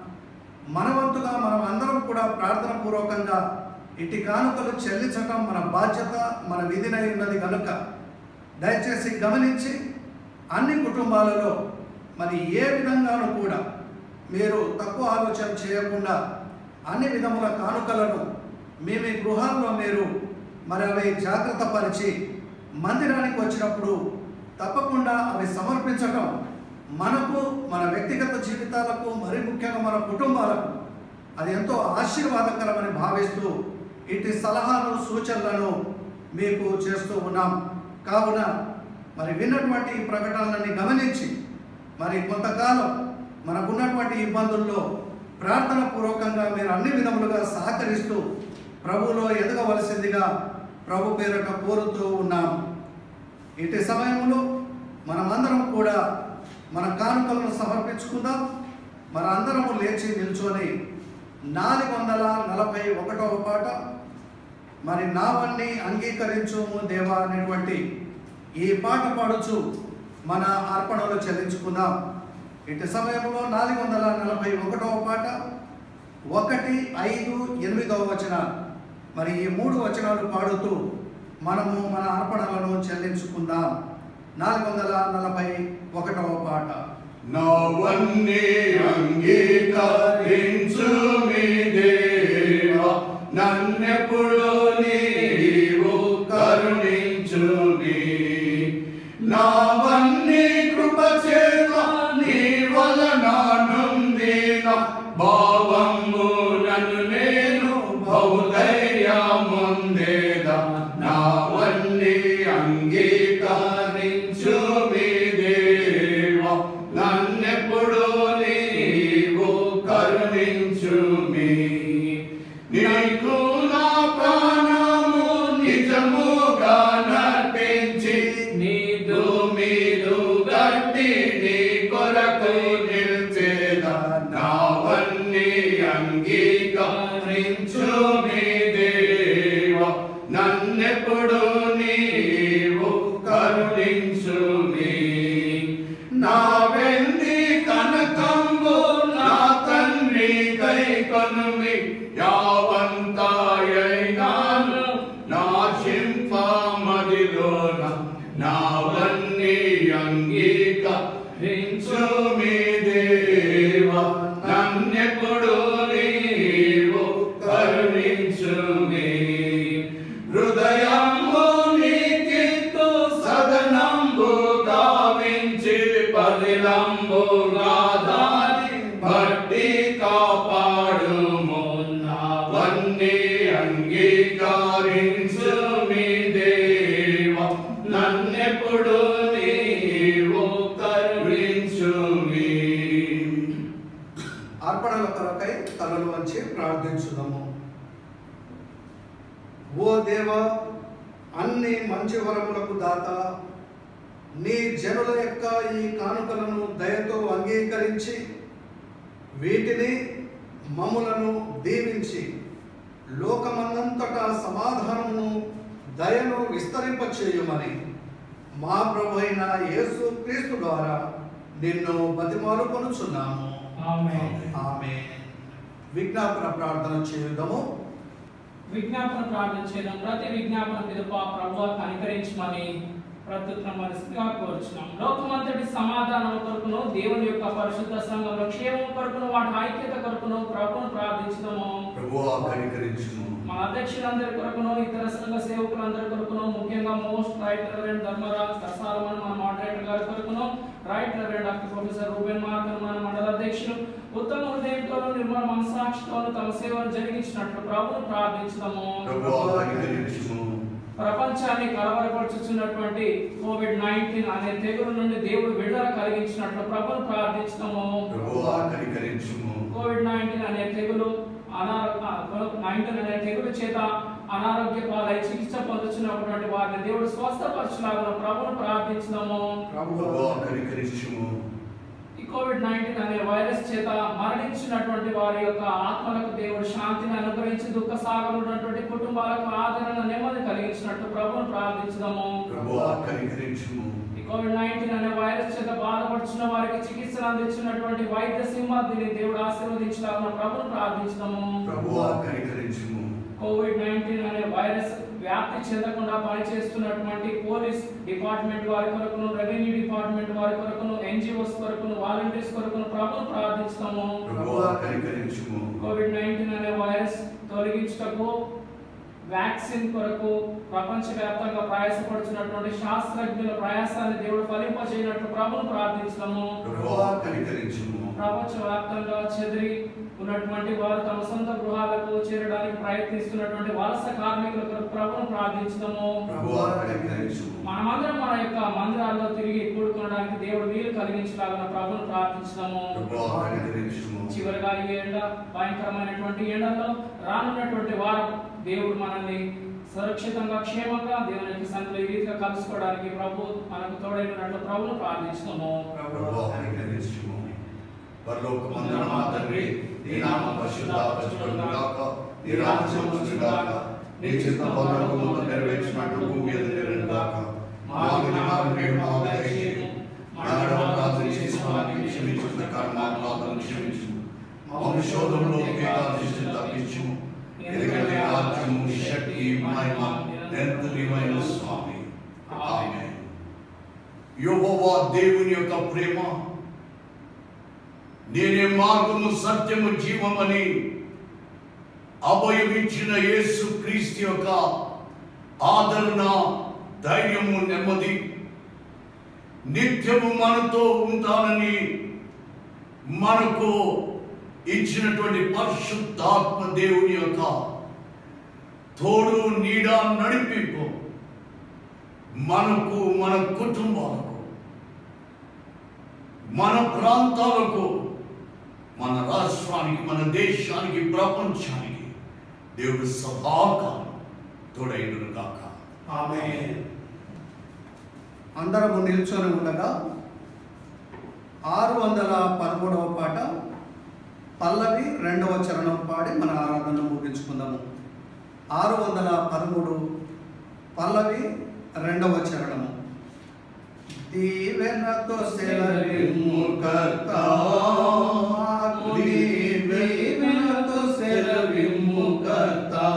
మనవంతుగా మనం అందరం కూడా ప్రార్థన పూర్వకంగా ఇటు కానుకలు చెల్లించటం మన బాధ్యత మన విధినై ఉన్నది కనుక దయచేసి గమనించి అన్ని కుటుంబాలలో మరి ఏ విధంగానూ కూడా మీరు తక్కువ ఆలోచన చేయకుండా అన్ని విధముల కానుకలను మీ మీ గృహాల్లో మీరు మరి అవి జాగ్రత్త పరిచి మందిరానికి వచ్చినప్పుడు తప్పకుండా అవి సమర్పించటం మనకు మన వ్యక్తిగత జీవితాలకు మరి ముఖ్యంగా మన కుటుంబాలకు అది ఎంతో ఆశీర్వాదకరమని భావిస్తూ ఇటు సలహాలు సూచనలను మీకు చేస్తూ ఉన్నాం కావున మరి విన్నటువంటి ఈ ప్రకటనలని గమనించి మరి కొంతకాలం మనకున్నటువంటి ఇబ్బందుల్లో ప్రార్థన పూర్వకంగా మీరు అన్ని విధములుగా సహకరిస్తూ ప్రభువులో ఎదగవలసిందిగా ప్రభు పేరట కోరుతూ ఉన్నాం ఇటు సమయంలో మనమందరం కూడా మన కానుకలను సమర్పించుకుందాం మన అందరము లేచి నిల్చొని నాలుగు వందల నలభై ఒకటవ పాట మరి నావన్నీ అంగీకరించుము దేవా అనేటువంటి ఈ పాట పాడుచు మన అర్పణలు చెల్లించుకుందాం ఇటు సమయంలో నాలుగు వందల నలభై ఒకటవ పాట ఒకటి ఐదు ఎనిమిదవ వచనాలు మరి ఈ మూడు వచనాలు పాడుతూ మనము మన అర్పణలను చెల్లించుకుందాం నాలుగు వందల నలభై ఒకటవ పాట నవన్నీ అంగీకరించు మీ దేవా నన్నెప్పుడు నీవు కరుణించు మీ నావన్నీ కృప చేత నీ వలన నొందిన భావము నన్ను నేను బహుధైర్యముందేద నావన్నీ అంగీకరించు మీ దేవా నన్నెప్పుడు నీవు నా ప్రాణము నిజముగా నర్పించి నీదు మీరు గట్టి నీ కొరకు నిల్చేదా నావన్నీ అంగీకరించు మీ దేవ నన్నెప్పుడు నీవు కరుణించు మీ నా వెండి కనకంబు నా తండ్రి కై కొనుమి యావంతాయైనాను నా చింపమదిలోన నావన్నీ అంగీకరించు మీ దేవ నన్నెప్పుడు నీవు కరుణించు మీ హృదయము నీకిత్తు సదనంబు గావించి పదిలంబుగా దాని బట్టి కాపాడుము నావన్నీ అంగీకరించు మీ దేవ నన్నెప్పుడు నీవు కరుణించు మీ అర్పణల కొరకై తలలు వంచి ప్రార్థించుదాము ఓ దేవ అన్ని మంచి వరములకు దాత నీ జనుల యొక్క ఈ కానుకలను దయతో అంగీకరించి వీటిని మమ్ములను దీవించి లోకమందంతటా సమాధానమును దయను విస్తరింపచేయుమని మా ప్రభు అయిన యేసు క్రీస్తు ద్వారా నిన్ను బతిమాలు కొనుచున్నాము ఆమేన్. ఆమె విజ్ఞాపన ప్రార్థన చేయుదము విజ్ఞాపన ప్రార్థన చేయడం ప్రతి విజ్ఞాపన పిలుప ప్రభు కనికరించమని ప్రత్యుత్తమరిగా కోరుచున్నాం లోకమంతటి సమాధానం కొరకును దేవుని యొక్క పరిశుద్ధ సంఘంలో క్షేమం కొరకును వాటి ఐక్యత కొరకును ప్రభును ప్రార్థించడము ప్రభువా కనికరించుము మన అధ్యక్షులందరి కొరకును ఇతర సంఘ సేవకులందరి కొరకును ముఖ్యంగా most right reverend Dharmaraj Rasalam మన మోడరేటర్ గారి కొరకును right reverend doctor professor Reuben Mark మన మండల అధ్యక్షులు ఉత్తమ హృదయంతోను నిర్మల మనసాక్షితోను తమ సేవను జరిగించినట్లు ప్రభును ప్రార్థించడము ప్రభువా కనికరించుము ప్రపంచాన్ని కలవరపరుచుచున్నటువంటి కోవిడ్ నైన్టీన్ అనే తెగులు నుండి దేవుడు విడుదల కలిగించినట్లు ప్రభును ప్రార్థించడము ప్రభువా కనికరించుము కోవిడ్ నైన్టీన్ అనే తెగులు అనారోగ్య నైన్టీన్ అనే తెగులు చేత అనారోగ్య పాలై చికిత్స పొందుతున్నటువంటి వారిని దేవుడు స్వస్థపరచులాగా ప్రభును ప్రార్థించడము ప్రభువా కనికరించుము ఈ కోవిడ్ నైన్టీన్ అనే వైరస్ చేత మరణించినటువంటి వారి యొక్క ఆత్మలకు దేవుడు శాంతిని అనుగ్రహించి దుఃఖ సాగర్ ఉన్నటువంటి కుటుంబాలకు ఆదరణ నెమ్మది కలిగించినట్టు ప్రభును ప్రార్థించడము ప్రభువా కనికరించుము ఈ కోవిడ్ నైన్టీన్ అనే వైరస్ చేత బాధపడుచున్న వారికి చికిత్సలు అందించినటువంటి వైద్య సింహాద్రిని దేవుడు ఆశీర్వదించలాగా ప్రభును ప్రార్థించడము ప్రభువా కనికరించుము కోవిడ్ నైన్టీన్ అనే వైరస్ వ్యాప్తి చెందకుండా పనిచేస్తున్నటువంటి పోలీస్ డిపార్ట్మెంట్ వారి కొరకును రెవెన్యూ డిపార్ట్మెంట్ వారి కొరకును ఎన్జిఓస్ కొరకును వాలంటీర్స్ కొరకును ప్రభును ప్రార్థిస్తాము ప్రభువా కనికరించుము కోవిడ్ నైన్టీన్ అనే వైరస్ తొలగించుటకు వ్యాక్సిన్ కొరకు ప్రపంచవ్యాప్తంగా ప్రయాసపడుతున్నటువంటి శాస్త్రజ్ఞుల ప్రయాసాన్ని దేవుడు ఫలింపజేయనట్లు ప్రభును ప్రార్థించడము ప్రభువా కనికరించుము ప్రపంచవ్యాప్తంగా చెదిరి ఉన్నటువంటి వారు తమ సొంత గృహాలకు చేరడానికి ప్రయత్నిస్తున్నటువంటి వలస కార్మికుల కొరకు ప్రభును ప్రార్థించడము ప్రభువా కనికరించుము మనమందరం మన యొక్క మందిరాల్లో తిరిగి కూడుకోవడానికి దేవుడు వీలు కలిగించలాగిన ప్రభును ప్రార్థించడము ప్రభువా కనికరించుము చివరిగా ఈ ఎండ భయంకరమైనటువంటి ఎండల్లో రానున్నటువంటి వారం దేవుడు మనల్ని సురక్షితంగా క్షేమంగా దేవుని యొక్క సన్నిధిలో ఈ రీతిగా కలుసుకోవడానికి ప్రభు మనకు తోడైనట్లు ప్రభును ప్రార్థిస్తున్నాము ప్రభువా కనికరించుము పరలోకమందున మా తండ్రి నీ నామం పరిశుద్ధపరచబడును గాక నీ రాజ్యం వచ్చును గాక నీ చిత్తం పరలోకం ముందు నెరవేర్చినట్లు భూమి మీద నెరవేరును గాక మాకు దినాలు నేడు మాకు దయచేయము మా అపరాధం చేసి మాకు క్షమించిన కర్మ అపరాధం క్షమించు మమ్మల్ని శోధంలో కేటాదిష్టి తప్పించుము ఎందుకంటే రాజ్యము శక్తి మహిమ నిరంతరమైన స్వామి ఆమేన్ యెహోవా దేవుని యొక్క ప్రేమ నేనే మార్గము సత్యము జీవమని అభయమిచ్చిన యేసు క్రీస్తు యొక్క ఆదరణ ధైర్యము నెమ్మది నిత్యము మనతో ఉంటానని మనకు ఇచ్చినటువంటి పరిశుద్ధాత్మ దేవుని యొక్క తోడు నీడ నడిపింపు మనకు మన కుటుంబాలకు మన ప్రాంతాలకు మన రాష్ట్రానికి మన దేశానికి ప్రపంచానికి దేవుడు సదాకాలం తోడైండును కాక ఆమె అందరము నిల్చొని ఉండగా ఆరు వందల పదమూడవ పాట పల్లవి రెండవ చరణం పాడి మన ఆరాధన ముగించుకుందాము ఆరు వందల పదమూడు పల్లవి రెండవ చరణము దీవెనతో సెలవిమ్ము కర్తా మాకు నీ దీవెనతో సెలవిమ్ము కర్తా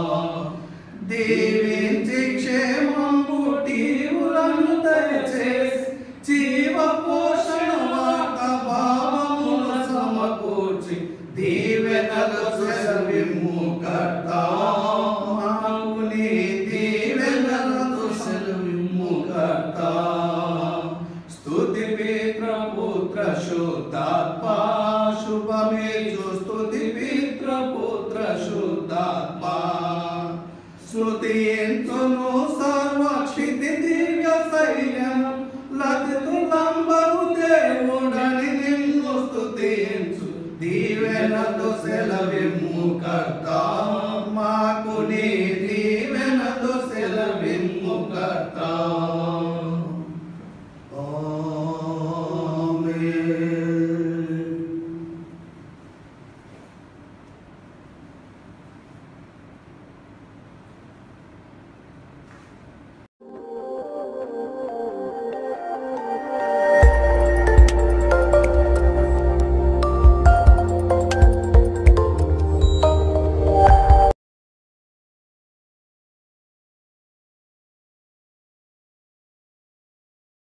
దీవించి క్షేమంబు టీవులను దయచేసి జీవ పోషణ వార్త భావమును సమకూర్చి దీవెనలు సెలవిమ్ము కర్తా మాకు నీ దీవెనలతో సెలవిమ్ము కర్తా స్తుతి పిత్రపుత్ర శుద్ధాత్మ శుభమేజు స్తుతి పిత్రపుత్ర శుద్ధాత్మ శ్రుతించును సర్వక్షితి దివ్య శైలం లతితులంబరు దేవుడని నిన్ను స్తుతించు దీవెనతో సెలవిమ్ము కర్తా మాకు నీ దీవెనతో సెలవిమ్ము కర్తా